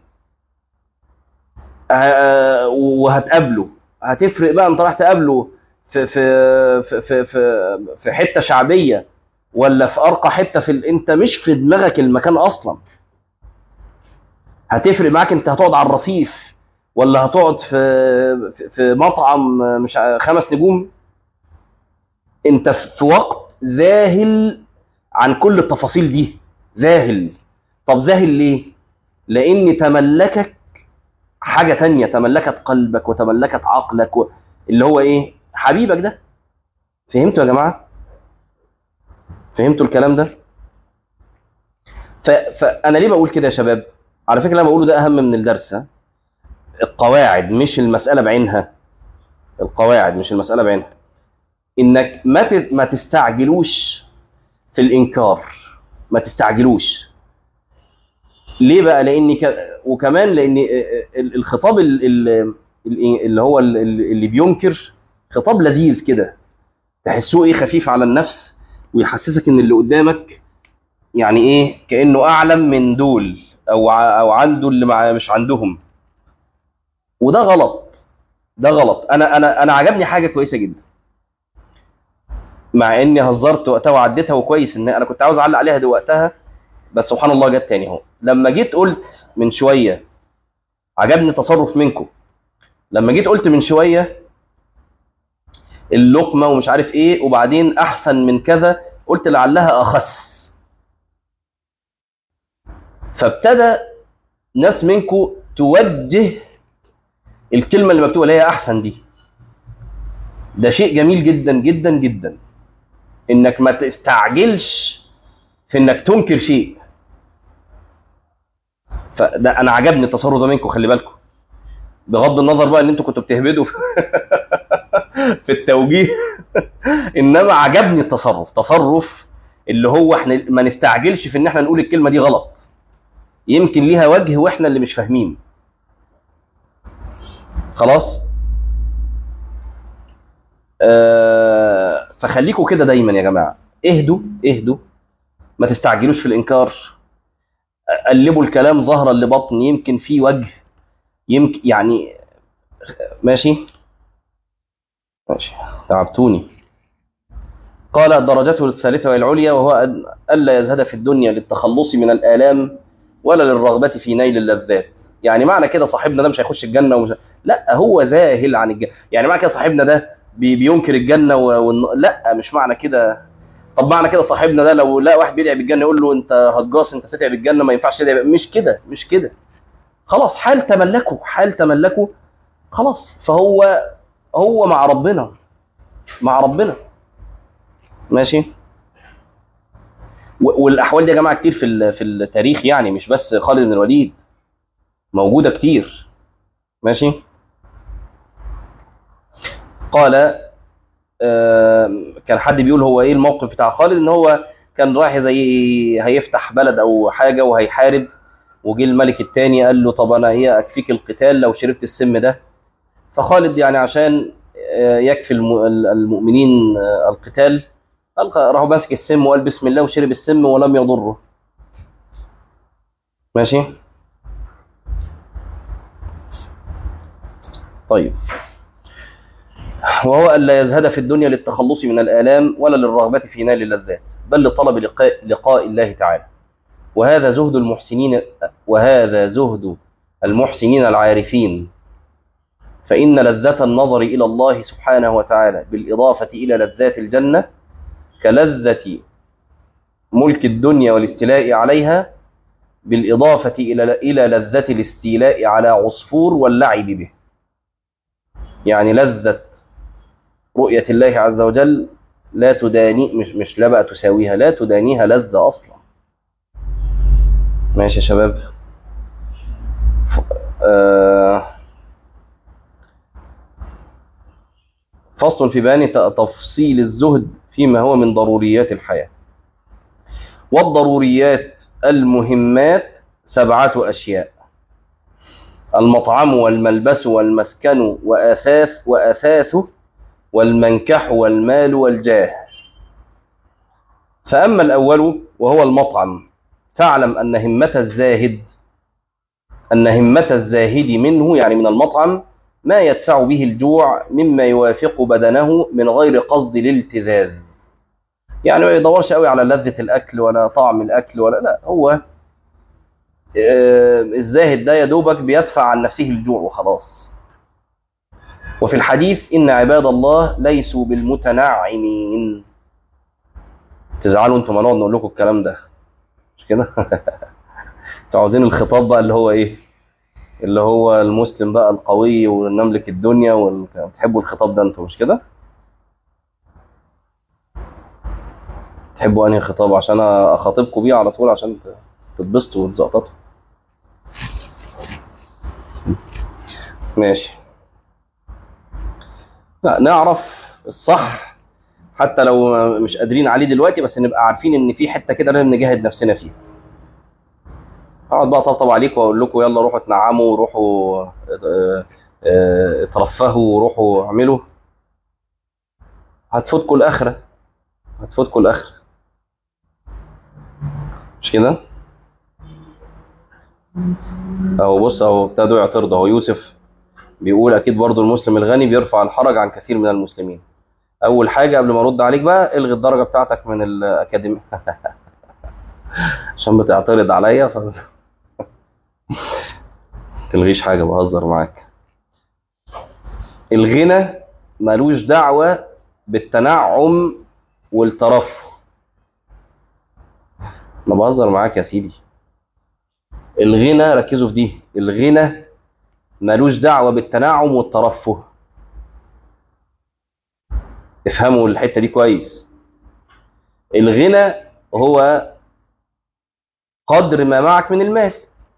وهتقابله هتفرق بقى انت راح تقابله في في في في في, في حته شعبيه ولا في ارقى حته في ال... انت مش في دماغك المكان اصلا هتفرق معاك انت هتقعد على الرصيف ولا هتقعد في في مطعم مش خمس نجوم انت في وقت ذاهل عن كل التفاصيل دي ذاهل طب ذاهل ليه لان تملكك حاجة تانية تملكت قلبك وتملكت عقلك و... اللي هو ايه حبيبك ده فهمتوا يا جماعة فهمتوا الكلام ده ف... فانا ليه بقول كده يا شباب على فكرة اللي انا بقوله ده اهم من الدرس ها؟ القواعد مش المسألة بعينها القواعد مش المسألة بعينها انك ما ت... ما تستعجلوش في الانكار ما تستعجلوش ليه بقى لان ك... وكمان لان الخطاب اللي هو اللي بينكر خطاب لذيذ كده تحسوه ايه خفيف على النفس ويحسسك ان اللي قدامك يعني ايه كانه اعلم من دول او او عنده اللي مع مش عندهم وده غلط ده غلط انا انا انا عجبني حاجه كويسه جدا مع اني هزرت وقتها وعديتها وكويس ان انا كنت عاوز اعلق عليها دي وقتها بس سبحان الله جت تاني اهو لما جيت قلت من شويه عجبني تصرف منكم لما جيت قلت من شويه اللقمه ومش عارف ايه وبعدين احسن من كذا قلت لعلها اخس فابتدى ناس منكم توجه الكلمه اللي مكتوبه اللي هي احسن دي ده شيء جميل جدا جدا جدا انك ما تستعجلش في انك تنكر شيء فده انا عجبني التصرف ده منكم خلي بالكم بغض النظر بقى ان انتوا كنتوا بتهبدوا في التوجيه انما عجبني التصرف تصرف اللي هو احنا ما نستعجلش في ان احنا نقول الكلمه دي غلط يمكن ليها وجه واحنا اللي مش فاهمين خلاص آه فخليكوا كده دايما يا جماعه اهدوا اهدوا ما تستعجلوش في الانكار قلبوا الكلام ظهرا لبطن يمكن في وجه يمكن يعني ماشي ماشي تعبتوني قال درجته الثالثة والعليا وهو ألا يزهد في الدنيا للتخلص من الآلام ولا للرغبة في نيل اللذات يعني معنى كده صاحبنا ده مش هيخش الجنة ومش لا هو ذاهل عن الجنة يعني معنى كده صاحبنا ده بي بينكر الجنة و... لا مش معنى كده طب معنى كده صاحبنا ده لو لا واحد بيدعي بالجنة يقول له انت هجاص انت تدعي بالجنة ما ينفعش تدعي مش كده مش كده خلاص حال تملكه حال تملكه خلاص فهو هو مع ربنا مع ربنا ماشي والاحوال دي يا جماعه كتير في في التاريخ يعني مش بس خالد بن الوليد موجوده كتير ماشي قال كان حد بيقول هو ايه الموقف بتاع خالد ان هو كان رايح زي هيفتح بلد او حاجه وهيحارب وجه الملك الثاني قال له طب انا هي اكفيك القتال لو شربت السم ده فخالد يعني عشان آه، يكفي الم- المؤمنين آه، القتال قال راح ماسك السم وقال بسم الله وشرب السم ولم يضره ماشي طيب وهو ألا يزهد في الدنيا للتخلص من الآلام ولا للرغبة في نال اللذات بل لطلب لقاء, لقاء الله تعالى وهذا زهد المحسنين وهذا زهد المحسنين العارفين فإن لذة النظر إلى الله سبحانه وتعالى بالإضافة إلى لذات الجنة كلذة ملك الدنيا والاستيلاء عليها بالإضافة إلى إلى لذة الاستيلاء على عصفور واللعب به يعني لذة رؤية الله عز وجل لا تداني مش مش لا بقى تساويها لا تدانيها لذة أصلا ماشي يا شباب ف- آه فصل في بيان ت- تفصيل الزهد فيما هو من ضروريات الحياة والضروريات المهمات سبعة أشياء المطعم والملبس والمسكن وأثاث وأثاثه والمنكح والمال والجاه فأما الأول وهو المطعم فاعلم أن همة الزاهد أن همة الزاهد منه يعني من المطعم ما يدفع به الجوع مما يوافق بدنه من غير قصد الالتذاذ يعني ما يدورش قوي على لذة الأكل ولا طعم الأكل ولا لا هو آه، الزاهد ده يا دوبك بيدفع عن نفسه الجوع وخلاص وفي الحديث إن عباد الله ليسوا بالمتنعمين تزعلوا انتم ما نقعد نقول لكم الكلام ده مش كده انتوا عاوزين الخطاب بقى اللي هو ايه اللي هو المسلم بقى القوي ونملك الدنيا وال... بتحبوا الخطاب ده انتوا مش كده تحبوا انهي خطاب عشان اخاطبكم بيه على طول عشان ت- تتبسطوا وتزقططوا ماشي لا نعرف الصح حتى لو مش قادرين عليه دلوقتي بس نبقى عارفين ان في حته كده لازم نجاهد نفسنا فيها اقعد بقى طبطب عليكم واقول لكم يلا روحوا اتنعموا وروحوا اه، اه، اترفهوا وروحوا اعملوا هتفوتكم الاخره هتفوتكم الاخره مش كده اهو بص اهو ابتدوا يعترضوا اهو يوسف بيقول اكيد برضو المسلم الغني بيرفع الحرج عن كثير من المسلمين اول حاجه قبل ما ارد عليك بقى الغي الدرجه بتاعتك من الاكاديميه عشان بتعترض عليا ف... تلغيش حاجه بهزر معاك الغنى ملوش دعوه بالتنعم والترفه انا بهزر معاك يا سيدي الغنى ركزوا في دي الغنى ملوش دعوه بالتنعم والترفه افهموا الحته دي كويس الغنى هو قدر ما معك من المال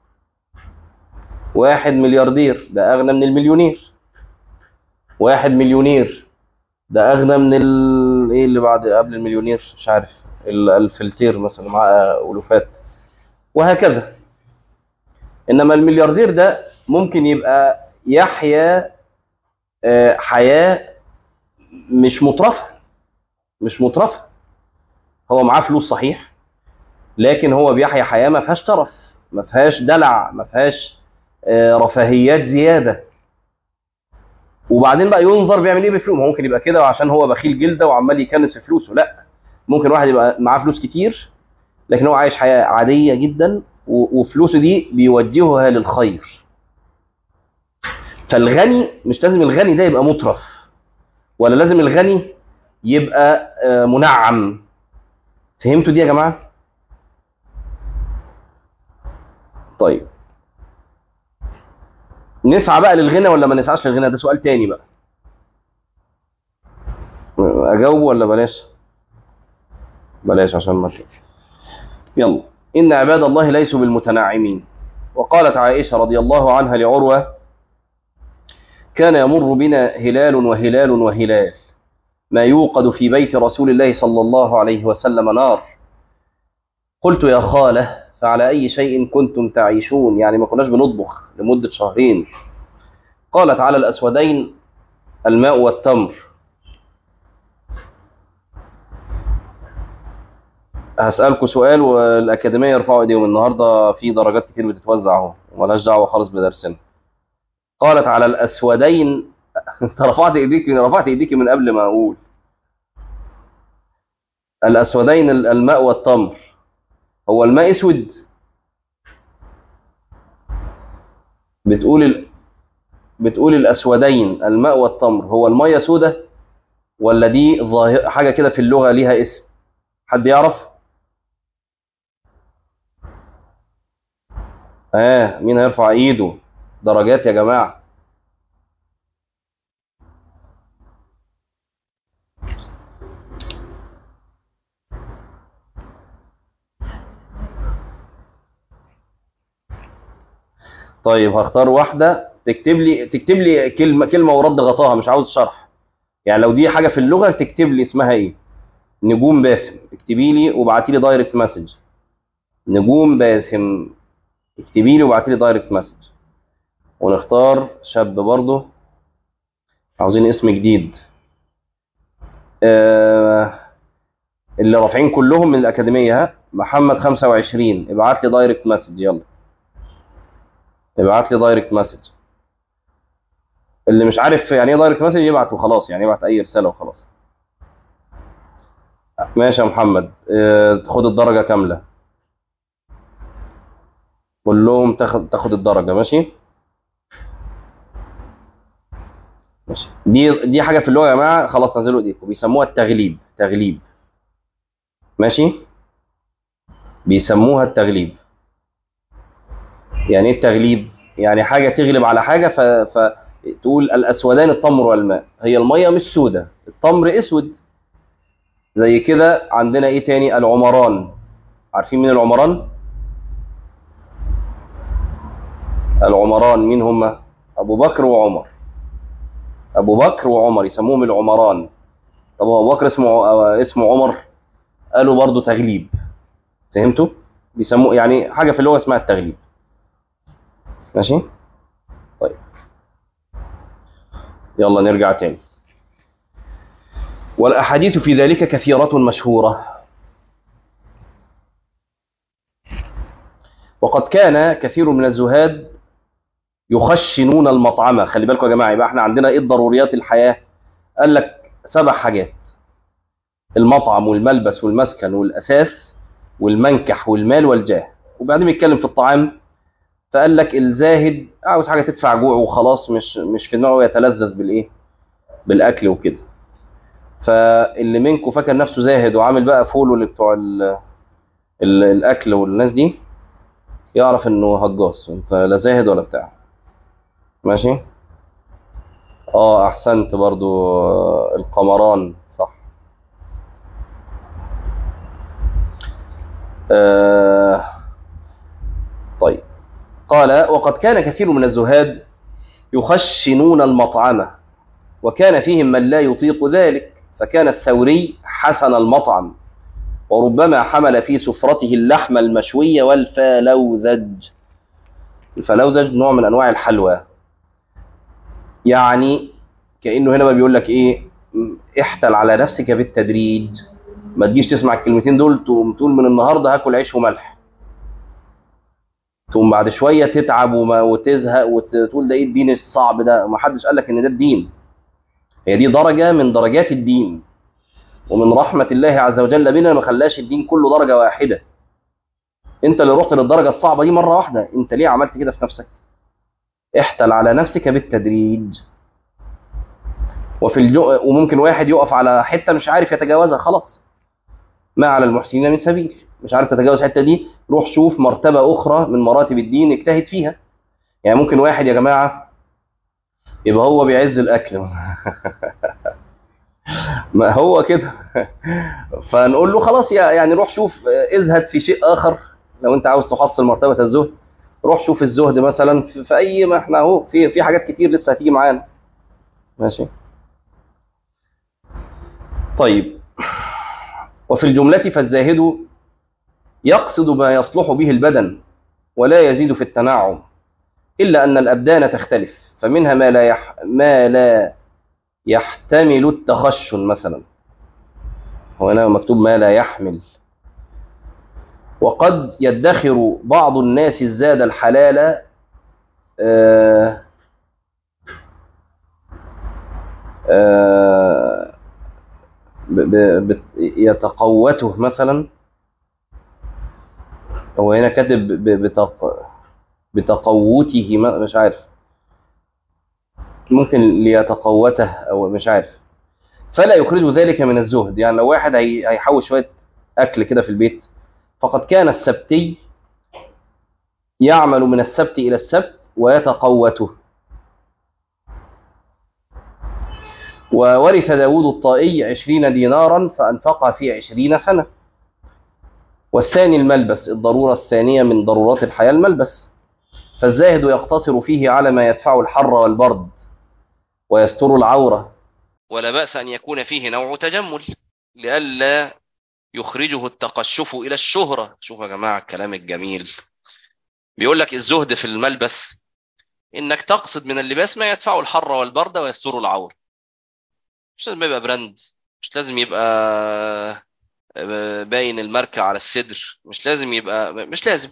واحد ملياردير ده اغنى من المليونير واحد مليونير ده اغنى من ال... ايه اللي بعد قبل المليونير مش عارف ال- الفلتير مثلا مع الوفات وهكذا انما الملياردير ده ممكن يبقى يحيا آه، حياه مش مترفه مش مترفه هو معاه فلوس صحيح لكن هو بيحيا حياه ما فيهاش ترف ما فيهاش دلع ما فيهاش آه، رفاهيات زياده وبعدين بقى ينظر بيعمل ايه بفلوسه ما هو ممكن يبقى كده عشان هو بخيل جلده وعمال يكنس في فلوسه لا ممكن واحد يبقى معاه فلوس كتير لكن هو عايش حياه عاديه جدا و- وفلوسه دي بيوجهها للخير فالغني مش لازم الغني ده يبقى مترف ولا لازم الغني يبقى آه، منعم فهمتوا دي يا جماعه طيب نسعى بقى للغنى ولا ما نسعاش للغنى ده سؤال تاني بقى اجاوبه ولا بلاش بلاش عشان ما ت- يلا ان عباد الله ليسوا بالمتنعمين وقالت عائشه رضي الله عنها لعروه كان يمر بنا هلال وهلال وهلال ما يوقد في بيت رسول الله صلى الله عليه وسلم نار قلت يا خاله فعلى اي شيء كنتم تعيشون يعني ما كناش بنطبخ لمده شهرين قالت على الاسودين الماء والتمر هسألكوا سؤال والأكاديمية يرفعوا إيديهم النهاردة في درجات كتير بتتوزع اهو وملهاش دعوة خالص بدرسنا قالت على الأسودين أنت رفعت إيديك رفعت إيديك من قبل ما أقول الأسودين الماء والتمر هو الماء أسود بتقول ال... بتقول الأسودين الماء والتمر هو المية سودة ولا دي ظاهر حاجة كده في اللغة ليها اسم حد يعرف اه مين هيرفع ايده درجات يا جماعة طيب هختار واحدة تكتب لي تكتب لي كلمة كلمة ورد غطاها مش عاوز شرح يعني لو دي حاجة في اللغة تكتب لي اسمها ايه نجوم باسم اكتبي لي وابعتي لي دايركت مسج نجوم باسم اكتبي لي وابعتي لي دايركت مسج ونختار شاب برضه عاوزين اسم جديد آه اللي رافعين كلهم من الأكاديمية ها محمد 25 ابعت لي دايركت مسج يلا ابعت لي دايركت مسج اللي مش عارف يعني ايه دايركت مسج يبعت وخلاص يعني يبعت اي رساله وخلاص ماشي يا محمد اه خد الدرجه كامله قول لهم تاخد تاخد الدرجه ماشي ماشي دي دي حاجه في اللغه يا جماعه خلاص نزلوا ايديكم بيسموها التغليب تغليب ماشي بيسموها التغليب يعني ايه التغليب يعني حاجه تغلب على حاجه ف... فتقول الاسودان التمر والماء هي الميه مش سودة التمر اسود زي كده عندنا ايه تاني العمران عارفين مين العمران العمران مين هم ابو بكر وعمر ابو بكر وعمر يسموهم العمران طب ابو بكر اسمه اسمه عمر قالوا برضو تغليب فهمتوا بيسموه يعني حاجه في اللغه اسمها التغليب ماشي طيب يلا نرجع تاني والأحاديث في ذلك كثيرة مشهورة وقد كان كثير من الزهاد يخشنون المطعمة خلي بالكم يا جماعة يبقى احنا عندنا ايه ضروريات الحياة قال لك سبع حاجات المطعم والملبس والمسكن والأثاث والمنكح والمال والجاه وبعدين بيتكلم في الطعام فقال لك الزاهد عاوز حاجه تدفع جوع وخلاص مش مش في دماغه يتلذذ بالايه بالاكل وكده فاللي منكم فاكر نفسه زاهد وعامل بقى فولو اللي بتوع ال ال الاكل والناس دي يعرف انه هجاص انت لا زاهد ولا بتاع ماشي اه احسنت برضو القمران صح آه طيب قال وقد كان كثير من الزهاد يخشنون المطعمة وكان فيهم من لا يطيق ذلك فكان الثوري حسن المطعم وربما حمل في سفرته اللحم المشوي والفلوذج الفلوذج نوع من أنواع الحلوى يعني كأنه هنا بقى بيقول لك إيه احتل على نفسك بالتدريج ما تجيش تسمع الكلمتين دول تقوم تقول من النهارده هاكل عيش وملح تقوم بعد شويه تتعب وما وتزهق وتقول ده ايه الدين الصعب ده ما حدش قال لك ان ده الدين هي دي درجه من درجات الدين ومن رحمه الله عز وجل بنا ما خلاش الدين كله درجه واحده انت اللي رحت للدرجه الصعبه دي مره واحده انت ليه عملت كده في نفسك احتل على نفسك بالتدريج وفي الجو... وممكن واحد يقف على حته مش عارف يتجاوزها خلاص ما على المحسنين من سبيل مش عارف تتجاوز الحته دي روح شوف مرتبه اخرى من مراتب الدين اجتهد فيها يعني ممكن واحد يا جماعه يبقى هو بيعز الاكل ما هو كده فنقول له خلاص يعني روح شوف ازهد في شيء اخر لو انت عاوز تحصل مرتبه الزهد روح شوف الزهد مثلا في اي ما احنا اهو في في حاجات كتير لسه هتيجي معانا ماشي طيب وفي الجملة فالزاهد يقصد ما يصلح به البدن ولا يزيد في التنعم إلا أن الأبدان تختلف فمنها ما لا يح... ما لا يحتمل التخشن مثلا هنا مكتوب ما لا يحمل وقد يدخر بعض الناس الزاد الحلال آه آه ب- ب- يتقوته مثلا هو هنا كاتب ب- بتق... بتقوته ما- مش عارف ممكن ليتقوته او مش عارف فلا يخرج ذلك من الزهد يعني لو واحد هي- هيحوش شويه اكل كده في البيت فقد كان السبتي يعمل من السبت الى السبت ويتقوته وورث داود الطائي عشرين دينارا فأنفقها في عشرين سنة والثاني الملبس الضرورة الثانية من ضرورات الحياة الملبس فالزاهد يقتصر فيه على ما يدفع الحر والبرد ويستر العورة ولا بأس أن يكون فيه نوع تجمل لئلا يخرجه التقشف إلى الشهرة شوف يا جماعة الكلام الجميل بيقول لك الزهد في الملبس إنك تقصد من اللباس ما يدفع الحر والبرد ويستر العورة مش لازم يبقى براند مش لازم يبقى باين الماركة على الصدر مش لازم يبقى مش لازم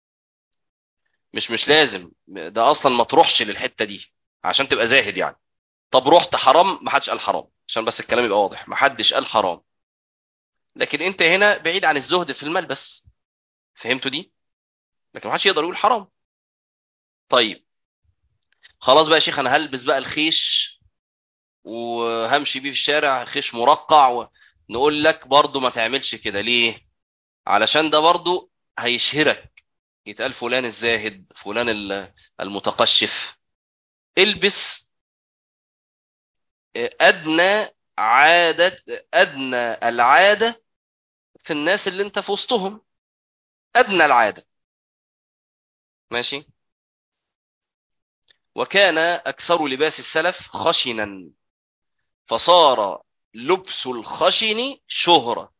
مش مش لازم ده اصلا ما تروحش للحتة دي عشان تبقى زاهد يعني طب رحت حرام ما حدش قال حرام عشان بس الكلام يبقى واضح ما حدش قال حرام لكن انت هنا بعيد عن الزهد في الملبس فهمتوا دي لكن ما حدش يقدر يقول حرام طيب خلاص بقى يا شيخ انا هلبس بقى الخيش وهمشي بيه في الشارع خيش مرقع ونقول لك برضو ما تعملش كده ليه علشان ده برضو هيشهرك يتقال فلان الزاهد فلان ال- المتقشف البس ادنى عادة ادنى العادة في الناس اللي انت في وسطهم ادنى العادة ماشي وكان اكثر لباس السلف خشنا فصار لبس الخشن شهرة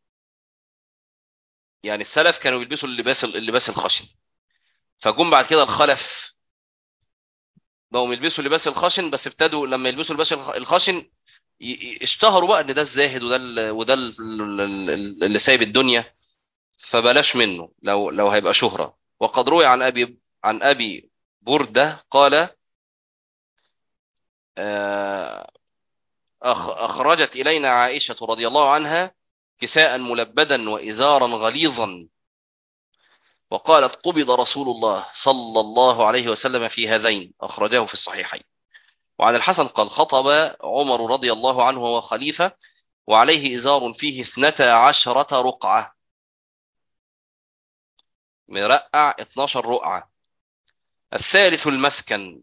يعني السلف كانوا بيلبسوا اللباس اللباس الخشن فجم بعد كده الخلف بقوا يلبسوا اللباس الخشن بس ابتدوا لما يلبسوا اللباس الخ- الخشن ي- ي- اشتهروا بقى ان ده الزاهد وده ال- وده ال- ال- ال- اللي سايب الدنيا فبلاش منه لو لو هيبقى شهرة وقد روي عن ابي عن ابي بردة قال آه، أخ- اخرجت الينا عائشة رضي الله عنها كساء ملبدا وازارا غليظا وقالت قبض رسول الله صلى الله عليه وسلم في هذين أخرجاه في الصحيحين وعن الحسن قال خطب عمر رضي الله عنه وهو خليفة وعليه إزار فيه اثنتا عشرة رقعة مرقع 12 رقعة الثالث المسكن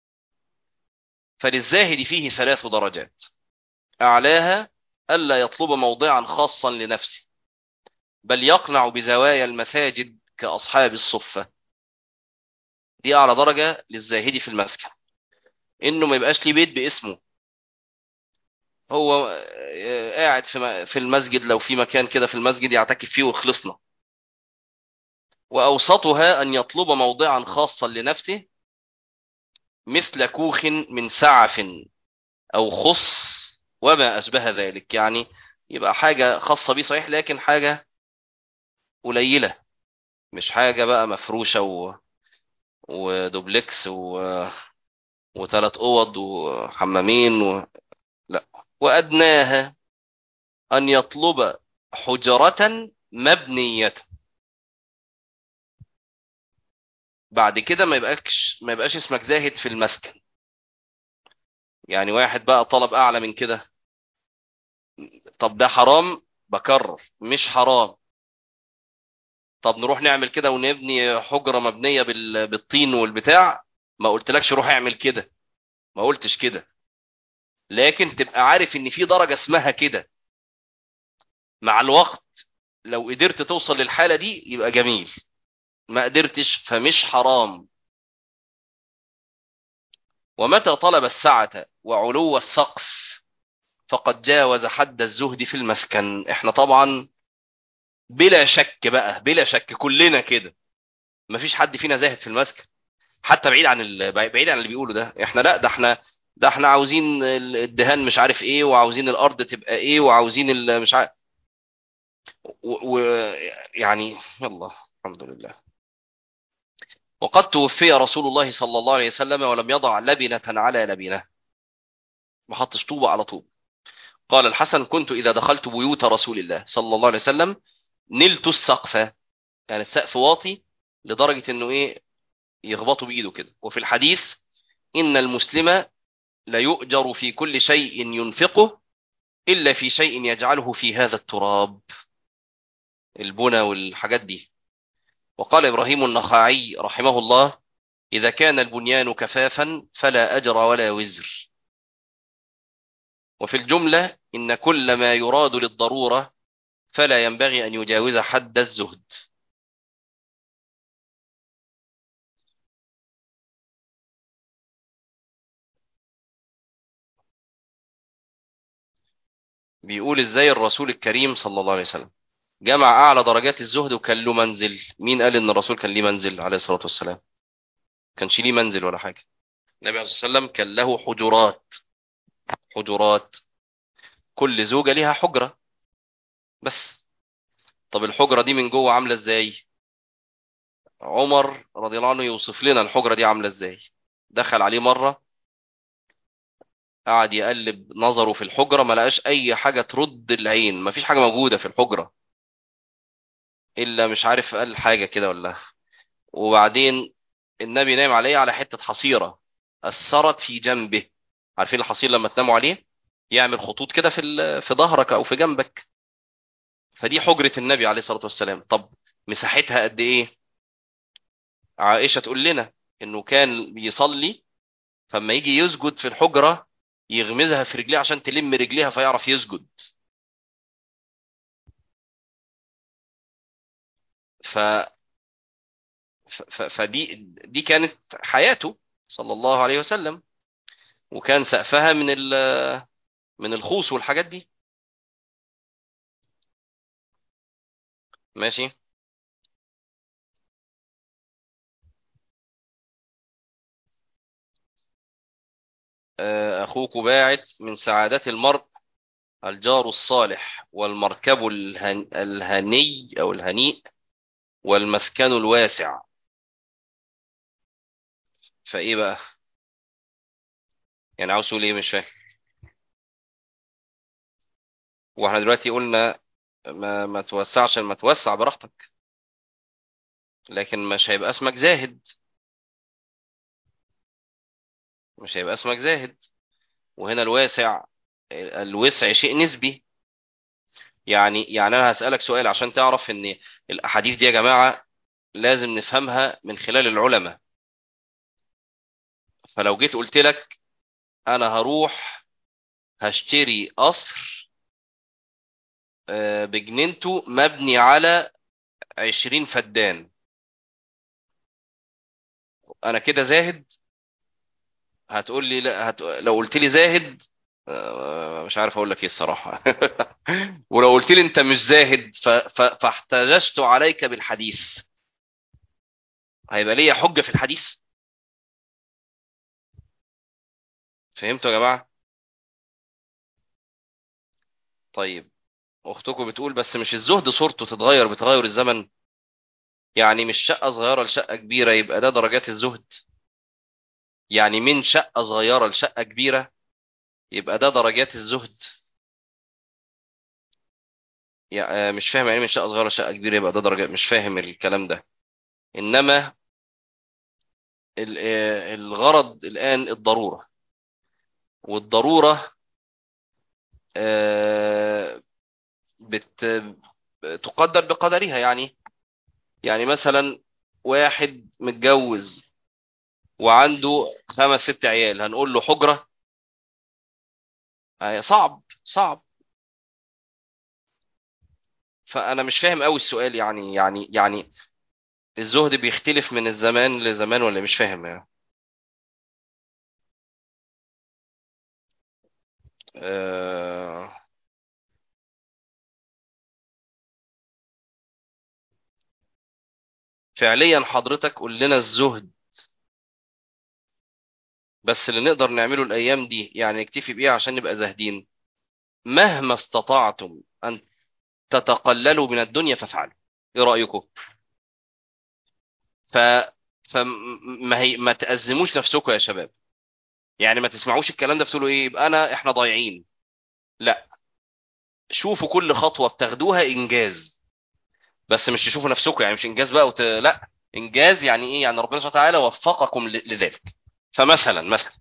فللزاهد فيه ثلاث درجات أعلاها ألا يطلب موضعا خاصا لنفسه بل يقنع بزوايا المساجد كأصحاب الصفة دي أعلى درجة للزاهد في المسكن إنه ما يبقاش ليه بيت باسمه هو آه، قاعد في م- في المسجد لو في مكان كده في المسجد يعتكف فيه وخلصنا وأوسطها أن يطلب موضعا خاصا لنفسه مثل كوخ من سعف أو خص وما أشبه ذلك يعني يبقى حاجة خاصة بيه صحيح لكن حاجة قليلة مش حاجة بقى مفروشة و... ودوبلكس و... وثلاث أوض وحمامين و... لا وأدناها أن يطلب حجرة مبنية بعد كده ما يبقاش ما يبقاش اسمك زاهد في المسكن يعني واحد بقى طلب اعلى من كده طب ده حرام بكرر مش حرام طب نروح نعمل كده ونبني حجرة مبنية بال- بالطين والبتاع ما قلتلكش روح اعمل كده ما قلتش كده لكن تبقى عارف ان في درجة اسمها كده مع الوقت لو قدرت توصل للحالة دي يبقى جميل ما قدرتش فمش حرام ومتى طلب السعة وعلو السقف فقد جاوز حد الزهد في المسكن احنا طبعا بلا شك بقى بلا شك كلنا كده مفيش حد فينا زاهد في المسكن حتى بعيد عن ال... بعيد عن اللي بيقوله ده احنا لا ده احنا ده احنا عاوزين الدهان مش عارف ايه وعاوزين الارض تبقى ايه وعاوزين ال- مش عارف ويعني يلا الحمد لله وقد توفي رسول الله صلى الله عليه وسلم ولم يضع لبنة على لبنة ما حطش طوبة على طوب قال الحسن كنت إذا دخلت بيوت رسول الله صلى الله عليه وسلم نلت السقف يعني السقف واطي لدرجة انه ايه يخبطوا بإيده كده وفي الحديث إن المسلم لا يؤجر في كل شيء ينفقه إلا في شيء يجعله في هذا التراب البنى والحاجات دي وقال إبراهيم النخعي رحمه الله إذا كان البنيان كفافا فلا أجر ولا وزر وفي الجملة إن كل ما يراد للضرورة فلا ينبغي أن يجاوز حد الزهد بيقول إزاي الرسول الكريم صلى الله عليه وسلم جمع أعلى درجات الزهد وكان له منزل مين قال إن الرسول كان ليه منزل عليه الصلاة والسلام كانش ليه منزل ولا حاجة النبي عليه الصلاة والسلام كان له حجرات حجرات كل زوجة ليها حجرة بس طب الحجرة دي من جوه عاملة ازاي عمر رضي الله عنه يوصف لنا الحجرة دي عاملة ازاي دخل عليه مرة قعد يقلب نظره في الحجرة ما لقاش اي حاجة ترد العين ما فيش حاجة موجودة في الحجرة الا مش عارف قال حاجة كده ولا وبعدين النبي نايم عليه على حتة حصيرة أثرت في جنبه عارفين الحصير لما تناموا عليه يعمل خطوط كده في ال- في ظهرك او في جنبك فدي حجرة النبي عليه الصلاة والسلام طب مساحتها قد ايه عائشة تقول لنا انه كان بيصلي فما يجي يسجد في الحجرة يغمزها في رجليه عشان تلم رجليها فيعرف يسجد ف... ف... ف- فدي دي كانت حياته صلى الله عليه وسلم وكان سقفها من ال... من الخوص والحاجات دي ماشي آه، اخوك باعت من سعادات المرء الجار الصالح والمركب الهن... الهني او الهنيء والمسكن الواسع فايه بقى يعني عاوز تقول ايه مش فاهم واحنا دلوقتي قلنا ما ما توسعش ما توسع براحتك لكن مش هيبقى اسمك زاهد مش هيبقى اسمك زاهد وهنا الواسع الوسع شيء نسبي يعني يعني انا هسألك سؤال عشان تعرف ان الاحاديث دي يا جماعة لازم نفهمها من خلال العلماء فلو جيت قلت لك انا هروح هشتري قصر آه، بجنينته مبني على 20 فدان انا كده زاهد هتقول لي لا هت... لو قلت لي زاهد آه، مش عارف اقول لك ايه الصراحة ولو قلت لي انت مش زاهد ف... ف... فاحتججت عليك بالحديث هيبقى ليا حجة في الحديث فهمتوا يا جماعة طيب اختكم بتقول بس مش الزهد صورته تتغير بتغير الزمن يعني مش شقة صغيرة لشقة كبيرة يبقى ده درجات الزهد يعني من شقة صغيرة لشقة كبيرة يبقى ده درجات الزهد يعني مش فاهم يعني إيه من شقة صغيرة لشقة كبيرة يبقى ده درجات مش فاهم الكلام ده إنما ال- آه، الغرض الآن الضرورة والضرورة آه، بت تقدر بقدرها يعني يعني مثلا واحد متجوز وعنده خمس ست عيال هنقول له حجرة آه، صعب صعب فأنا مش فاهم قوي السؤال يعني يعني يعني الزهد بيختلف من الزمان لزمان ولا مش فاهم يعني آه، فعليا حضرتك قول لنا الزهد بس اللي نقدر نعمله الايام دي يعني نكتفي بايه عشان نبقى زاهدين مهما استطعتم ان تتقللوا من الدنيا فافعلوا ايه رايكم ف فما هي ما تأزموش نفسكم يا شباب يعني ما تسمعوش الكلام ده بتقولوا ايه يبقى انا احنا ضايعين لا شوفوا كل خطوة بتاخدوها انجاز بس مش تشوفوا نفسكم يعني مش انجاز بقى وت... لا انجاز يعني ايه يعني ربنا سبحانه وتعالى وفقكم ل... لذلك فمثلا مثلا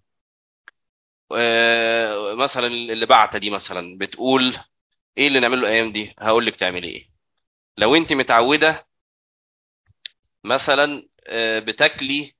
آه مثلا اللي بعت دي مثلا بتقول ايه اللي نعمله الايام دي هقول لك تعملي ايه لو انت متعوده مثلا آه بتاكلي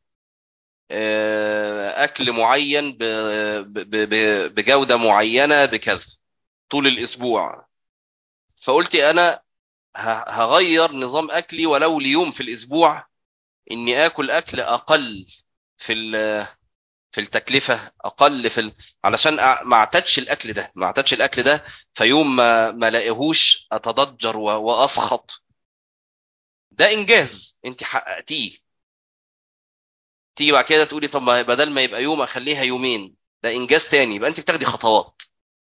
آه اكل معين ب... ب... ب... بجوده معينه بكذا طول الاسبوع فقلتي انا ه- هغير نظام اكلي ولو ليوم في الاسبوع اني اكل اكل اقل في ال- في التكلفه اقل في ال... علشان أع- ما اعتادش الاكل ده ما اعتادش الاكل ده فيوم ما ما لاقيهوش اتضجر و... واسخط ده انجاز انت حققتيه تيجي بعد كده تقولي طب ما بدل ما يبقى يوم اخليها يومين ده انجاز تاني يبقى انت بتاخدي خطوات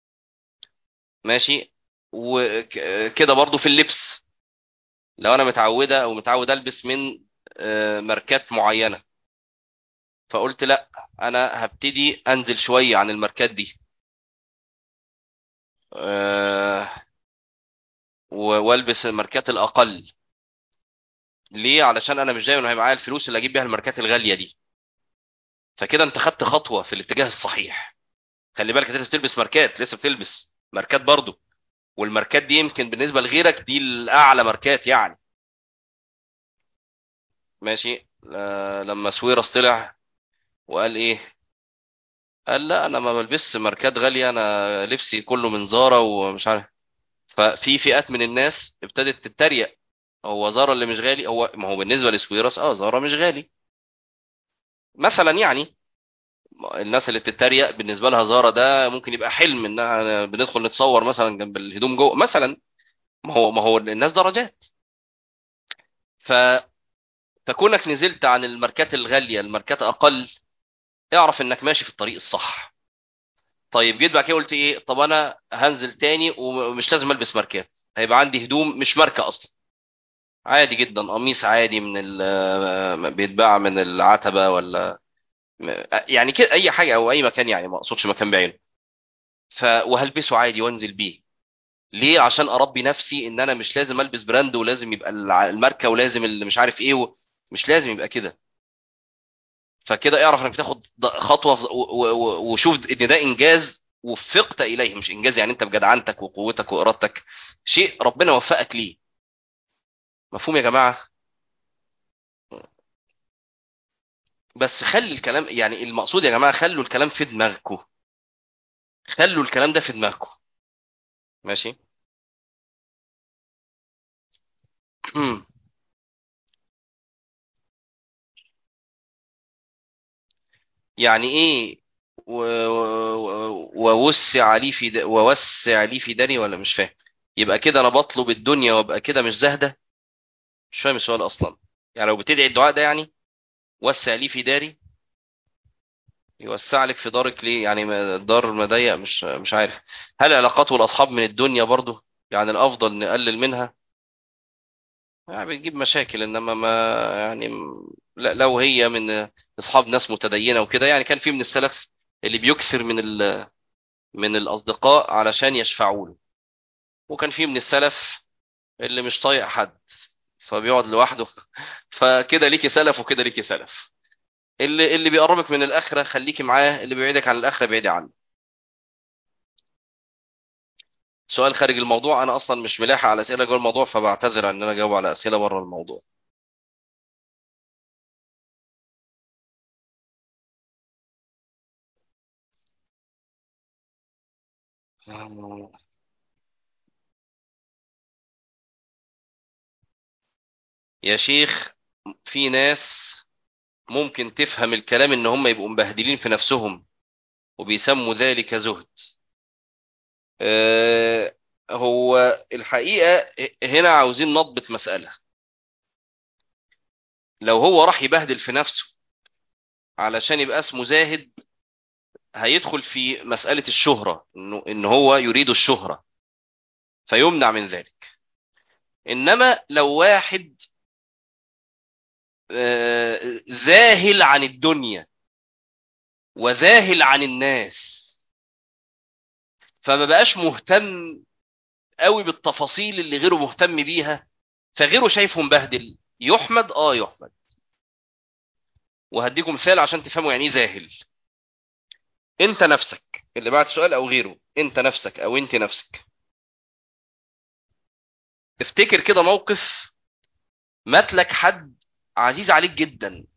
ماشي وكده برضو في اللبس لو انا متعوده او متعود البس من آه، ماركات معينه فقلت لا انا هبتدي انزل شويه عن الماركات دي أه و- والبس الماركات الاقل ليه علشان انا مش دايما هيبقى معايا الفلوس اللي اجيب بيها الماركات الغاليه دي فكده انت خدت خطوه في الاتجاه الصحيح خلي بالك انت لسه بتلبس ماركات لسه بتلبس ماركات برضو والماركات دي يمكن بالنسبه لغيرك دي الاعلى ماركات يعني ماشي أه لما سويرس طلع وقال ايه قال لا انا ما بلبسش ماركات غاليه انا لبسي كله من زارا ومش عارف ففي فئات من الناس ابتدت تتريق هو زارا اللي مش غالي هو ما هو بالنسبه لسويرس اه زارا مش غالي مثلا يعني الناس اللي بتتريق بالنسبه لها زارا ده ممكن يبقى حلم انها بندخل نتصور مثلا جنب الهدوم جوه مثلا ما هو ما هو الناس درجات ف فكونك نزلت عن الماركات الغاليه الماركات اقل اعرف انك ماشي في الطريق الصح طيب جيت بعد كده قلت ايه طب انا هنزل تاني ومش لازم البس ماركات هيبقى عندي هدوم مش ماركه اصلا عادي جدا قميص عادي من ال بيتباع من العتبة ولا يعني كده اي حاجة او اي مكان يعني ما اقصدش مكان بعينه ف وهلبسه عادي وانزل بيه ليه عشان اربي نفسي ان انا مش لازم البس براند ولازم يبقى الع- الماركة ولازم اللي مش عارف ايه و... مش لازم يبقى كده فكده اعرف انك بتاخد ض- خطوة في- و... و... و- وشوف ان ده انجاز وفقت اليه مش انجاز يعني انت بجدعنتك وقوتك وارادتك شيء ربنا وفقك ليه مفهوم يا جماعة بس خلي الكلام يعني المقصود يا جماعة خلوا الكلام في دماغكم خلوا الكلام ده في دماغكم ماشي يعني ايه و- و- ووسع لي في د... ووسع لي في داري ولا مش فاهم يبقى كده انا بطلب الدنيا وابقى كده مش زاهده مش فاهم السؤال اصلا يعني لو بتدعي الدعاء ده يعني وسع لي في داري يوسع لك في دارك ليه يعني ما- الدار مضيق مش مش عارف هل علاقاته الاصحاب من الدنيا برضو يعني الافضل نقلل منها يعني بتجيب مشاكل انما ما يعني م- لا لو هي من اصحاب ناس متدينه وكده يعني كان في من السلف اللي بيكثر من ال... من الاصدقاء علشان يشفعوا له وكان في من السلف اللي مش طايق حد فبيقعد لوحده فكده ليكي سلف وكده ليكي سلف اللي اللي بيقربك من الاخره خليكي معاه اللي بيبعدك عن الاخره بعيدي عنه سؤال خارج الموضوع انا اصلا مش ملاحق على اسئله جوه الموضوع فبعتذر ان انا اجاوب على اسئله بره الموضوع يا شيخ في ناس ممكن تفهم الكلام ان هم يبقوا مبهدلين في نفسهم وبيسموا ذلك زهد أه هو الحقيقة هنا عاوزين نضبط مسألة لو هو راح يبهدل في نفسه علشان يبقى اسمه زاهد هيدخل في مسألة الشهرة إنه إن هو يريد الشهرة فيمنع من ذلك إنما لو واحد آه، ذاهل عن الدنيا وذاهل عن الناس فما بقاش مهتم قوي بالتفاصيل اللي غيره مهتم بيها فغيره شايفه مبهدل يحمد اه يحمد وهديكم مثال عشان تفهموا يعني ايه ذاهل انت نفسك اللي بعد سؤال او غيره انت نفسك او انت نفسك افتكر كده موقف مات لك حد عزيز عليك جدا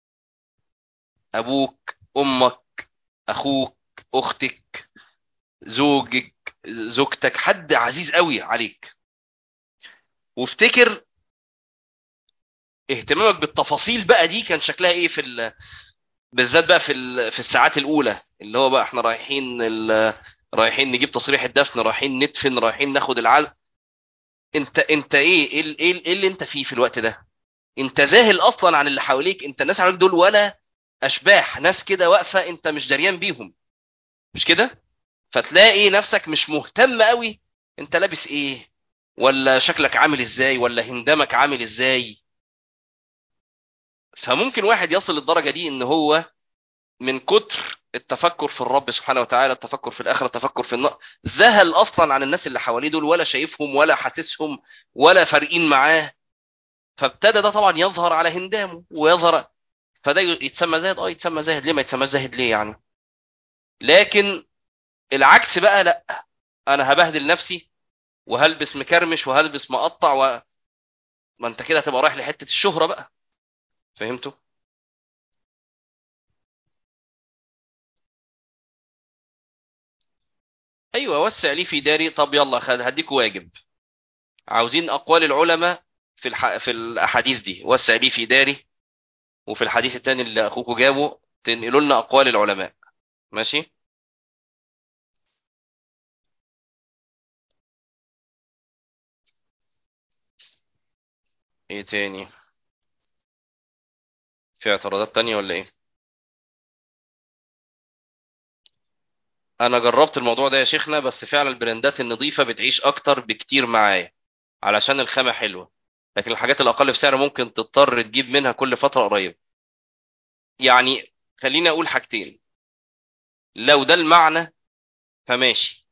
ابوك امك اخوك اختك زوجك زوجتك حد عزيز قوي عليك وافتكر اهتمامك بالتفاصيل بقى دي كان شكلها ايه في ال... بالذات بقى في ال... في الساعات الاولى اللي هو بقى احنا رايحين ال... رايحين نجيب تصريح الدفن رايحين ندفن رايحين ناخد العزل انت انت ايه ايه ال- ايه, إيه اللي انت فيه في الوقت ده انت ذاهل اصلا عن اللي حواليك انت الناس حواليك دول ولا اشباح ناس كده واقفه انت مش دريان بيهم مش كده فتلاقي نفسك مش مهتم قوي انت لابس ايه ولا شكلك عامل ازاي ولا هندامك عامل ازاي فممكن واحد يصل للدرجه دي ان هو من كتر التفكر في الرب سبحانه وتعالى التفكر في الاخره التفكر في النار ذهل اصلا عن الناس اللي حواليه دول ولا شايفهم ولا حاسسهم ولا فارقين معاه فابتدى ده طبعا يظهر على هندامه ويظهر فده يتسمى زاهد اه يتسمى زاهد ليه ما يتسمى زاهد ليه يعني لكن العكس بقى لا انا هبهدل نفسي وهلبس مكرمش وهلبس مقطع و... ما انت كده هتبقى رايح لحته الشهره بقى فهمتوا ايوه وسع لي في داري طب يلا خد هديكوا واجب عاوزين اقوال العلماء في الح... في الاحاديث دي وسع لي في داري وفي الحديث الثاني اللي اخوكوا جابه تنقلوا لنا اقوال العلماء ماشي ايه تاني في اعتراضات تانية ولا ايه انا جربت الموضوع ده يا شيخنا بس فعلا البراندات النظيفة بتعيش اكتر بكتير معايا علشان الخامة حلوة لكن الحاجات الاقل في سعر ممكن تضطر تجيب منها كل فترة قريبة يعني خليني اقول حاجتين لو ده المعنى فماشي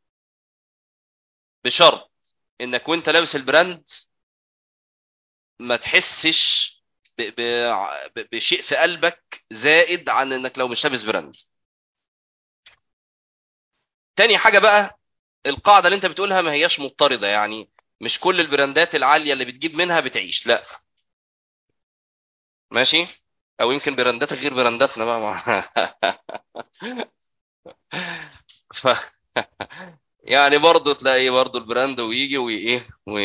بشرط انك وانت لابس البراند ما تحسش ب... ب... ب- بشيء في قلبك زائد عن انك لو مش لابس براند تاني حاجة بقى القاعدة اللي انت بتقولها ما هياش مضطردة يعني مش كل البراندات العالية اللي بتجيب منها بتعيش لا ماشي او يمكن برانداتك غير برانداتنا بقى مع... ف... يعني برضه تلاقي برضه البراند ويجي وايه و...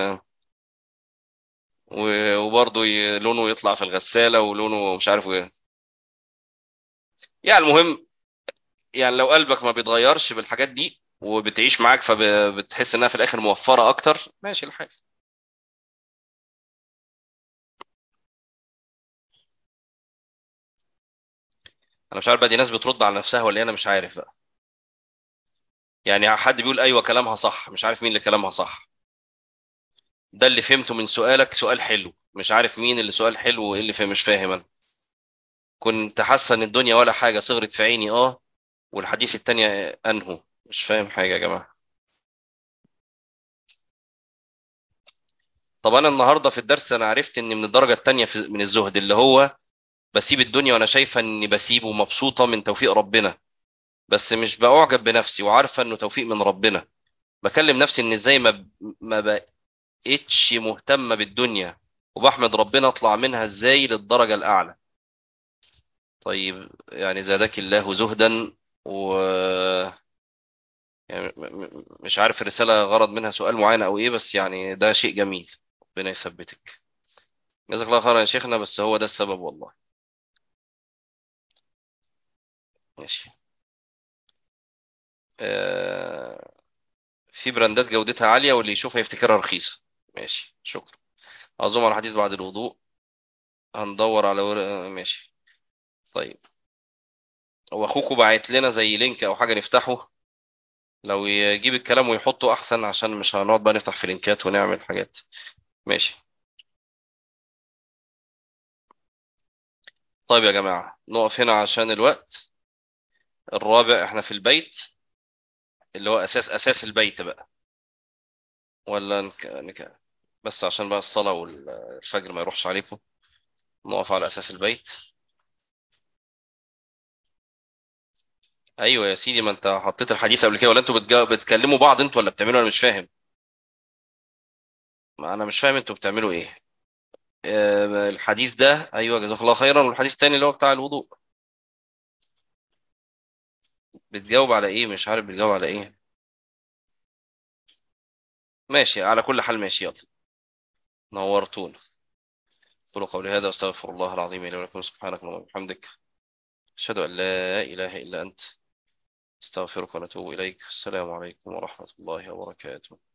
و... وبرضه ي... لونه يطلع في الغسالة ولونه مش عارف ايه يعني المهم يعني لو قلبك ما بيتغيرش بالحاجات دي وبتعيش معاك فبتحس انها في الاخر موفرة اكتر ماشي الحال انا مش عارف بقى دي ناس بترد على نفسها ولا إيه، انا مش عارف بقى يعني حد بيقول ايوه كلامها صح مش عارف مين اللي كلامها صح ده اللي فهمته من سؤالك سؤال حلو مش عارف مين اللي سؤال حلو وايه اللي فهم مش فاهم انا كنت حاسه ان الدنيا ولا حاجه صغرت في عيني اه والحديث التانية انهو مش فاهم حاجه يا جماعه طب انا النهارده في الدرس انا عرفت ان من الدرجه التانية في من الزهد اللي هو بسيب الدنيا وانا شايفه اني بسيبه ومبسوطه من توفيق ربنا بس مش بعجب بنفسي وعارفه انه توفيق من ربنا بكلم نفسي ان ازاي ما ما بقتش مهتمه بالدنيا وبحمد ربنا اطلع منها ازاي للدرجه الاعلى طيب يعني زادك الله زهدا و يعني م- م- مش عارف الرسالة غرض منها سؤال معين أو إيه بس يعني ده شيء جميل ربنا يثبتك جزاك الله خيرا يا شيخنا بس هو ده السبب والله ماشي آه في براندات جودتها عالية واللي يشوفها يفتكرها رخيصة ماشي شكرا أظن على الحديث بعد الوضوء هندور على ور... آه، ماشي طيب هو اخوكوا باعت لنا زي لينك او حاجه نفتحه لو يجيب الكلام ويحطه احسن عشان مش هنقعد بقى نفتح في لينكات ونعمل حاجات ماشي طيب يا جماعه نقف هنا عشان الوقت الرابع احنا في البيت اللي هو اساس اساس البيت بقى ولا نك... نك... بس عشان بقى الصلاه والفجر ما يروحش عليكم نقف على اساس البيت ايوه يا سيدي ما انت حطيت الحديث قبل كده ولا انتوا بتجا... بتكلموا بعض انتوا ولا بتعملوا انا مش فاهم ما انا مش فاهم انتوا بتعملوا ايه آه، الحديث ده ايوه جزاك الله خيرا والحديث التاني اللي هو بتاع الوضوء بتجاوب على ايه مش عارف بتجاوب على ايه ماشي على كل حال ماشي يلا نورتونا قولوا قولي هذا واستغفر الله العظيم لي ولكم سبحانك اللهم وبحمدك اشهد ان لا اله الا انت استغفرك ونتوب اليك السلام عليكم ورحمة الله وبركاته